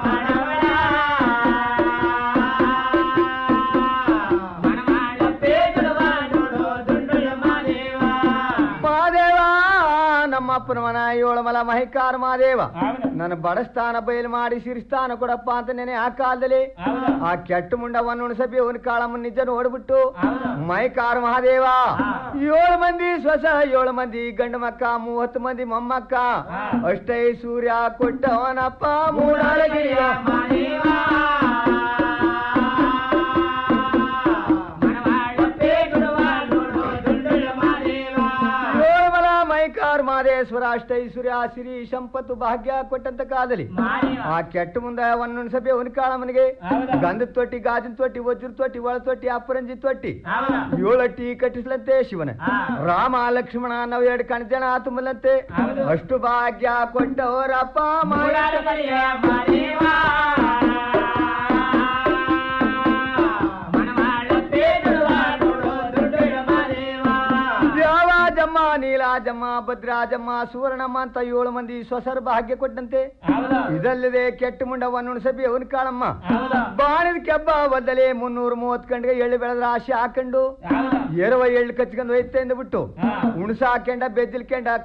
ಮಾದೇವ ನಮ್ಮ ಅಪ್ಪನ ಮನ ಏಳಮಲ ಮಹಿಕಾರ ಮಾದೇವ ನನ್ನ ಬಡಸ್ತಾನ ಬಯಲು ಮಾಡಿ ಸಿರಿಸ್ತಾನ ಕೊಡಪ್ಪ ಅಂತ ನೆನೆ ಆ ಕಾಲದಲ್ಲಿ ಆ ಕೆಟ್ಟ ಮುಂಡವನ್ನು ಉಣಸಬಿ ಅವನ ಕಾಳಮ್ಮ ನಿಜ ನೋಡ್ಬಿಟ್ಟು ಮೈಕಾರ ಮಹಾದೇವ ಏಳು ಮಂದಿ ಸ್ವಸ ಏಳು ಮಂದಿ ಗಂಡು ಮಕ್ಕ ಮೂವತ್ತು ಮಂದಿ ಮೊಮ್ಮಕ್ಕ ಅಷ್ಟೇ ಸೂರ್ಯ ಕೊಟ್ಟವನಪ್ಪ ಮೂಡಾಳಗಿರಿಯ ಏಳುಮಲ ಮೈಕಾರ್ ಮಾದೇಶ್ವರ ಅಷ್ಟೈಶ್ವರ್ಯ ಸಿರಿ ಸಂಪತ್ತು ಭಾಗ್ಯ ಕೊಟ್ಟಂತ ಕಾಲದಲ್ಲಿ ಆ ಕೆಟ್ಟ ಮುಂದೆ ಒಂದೊಂದು ಸಭೆ ಅವನ ಕಾಳಮ್ಮನಿಗೆ ಗಂಧದ ತೊಟ್ಟಿ ಗಾಜಿನ ತೊಟ್ಟಿ ವಜ್ರ ತೊಟ್ಟಿ ಒಳ ತೊಟ್ಟಿ ಅಪರಂಜಿ ತೊಟ್ಟಿ ಏಳಟ್ಟಿ ಕಟ್ಟಿಸ್ಲಂತೆ ಶಿವನ ರಾಮ ಲಕ್ಷ್ಮಣ ನಾವು ಎರಡು ಕಣ್ಜನ ತುಂಬಲಂತೆ ಅಷ್ಟು ಭಾಗ್ಯ ಕೊಟ್ಟವರಪ್ಪ ಯಾವ ಜಮ್ಮ ನೀಲ ಜಮ್ಮ ಭದ್ರಾಜಮ್ಮ ಸುವರ್ಣಮ್ಮ ಅಂತ ಏಳು ಮಂದಿ ಸ್ವಸರ ಭಾಗ್ಯ ಕೊಟ್ಟಂತೆ ಇದಲ್ಲದೆ ಕೆಟ್ಟ ಮುಂಡವನ್ನು ಉಣಸಬಿ ಅವನ್ ಕಾಳಮ್ಮ ಬಾಣಿದ ಕೆಬ್ಬ ಬದಲೇ ಮುನ್ನೂರ ಮೂವತ್ ಕಂಡ್ಗೆ ಎಳ್ಳು ಬೆಳೆದ್ರ ಆಸೆ ಹಾಕೊಂಡು ಎರವ ಎಳ್ಳು ಕಚ್ಕೊಂಡು ಹೋಯ್ತೆ ಬಿಟ್ಟು ಉಣಸ ಹಾಕೊಂಡ ಬೆಜ್ಜಿಲ್ಕೊಂಡ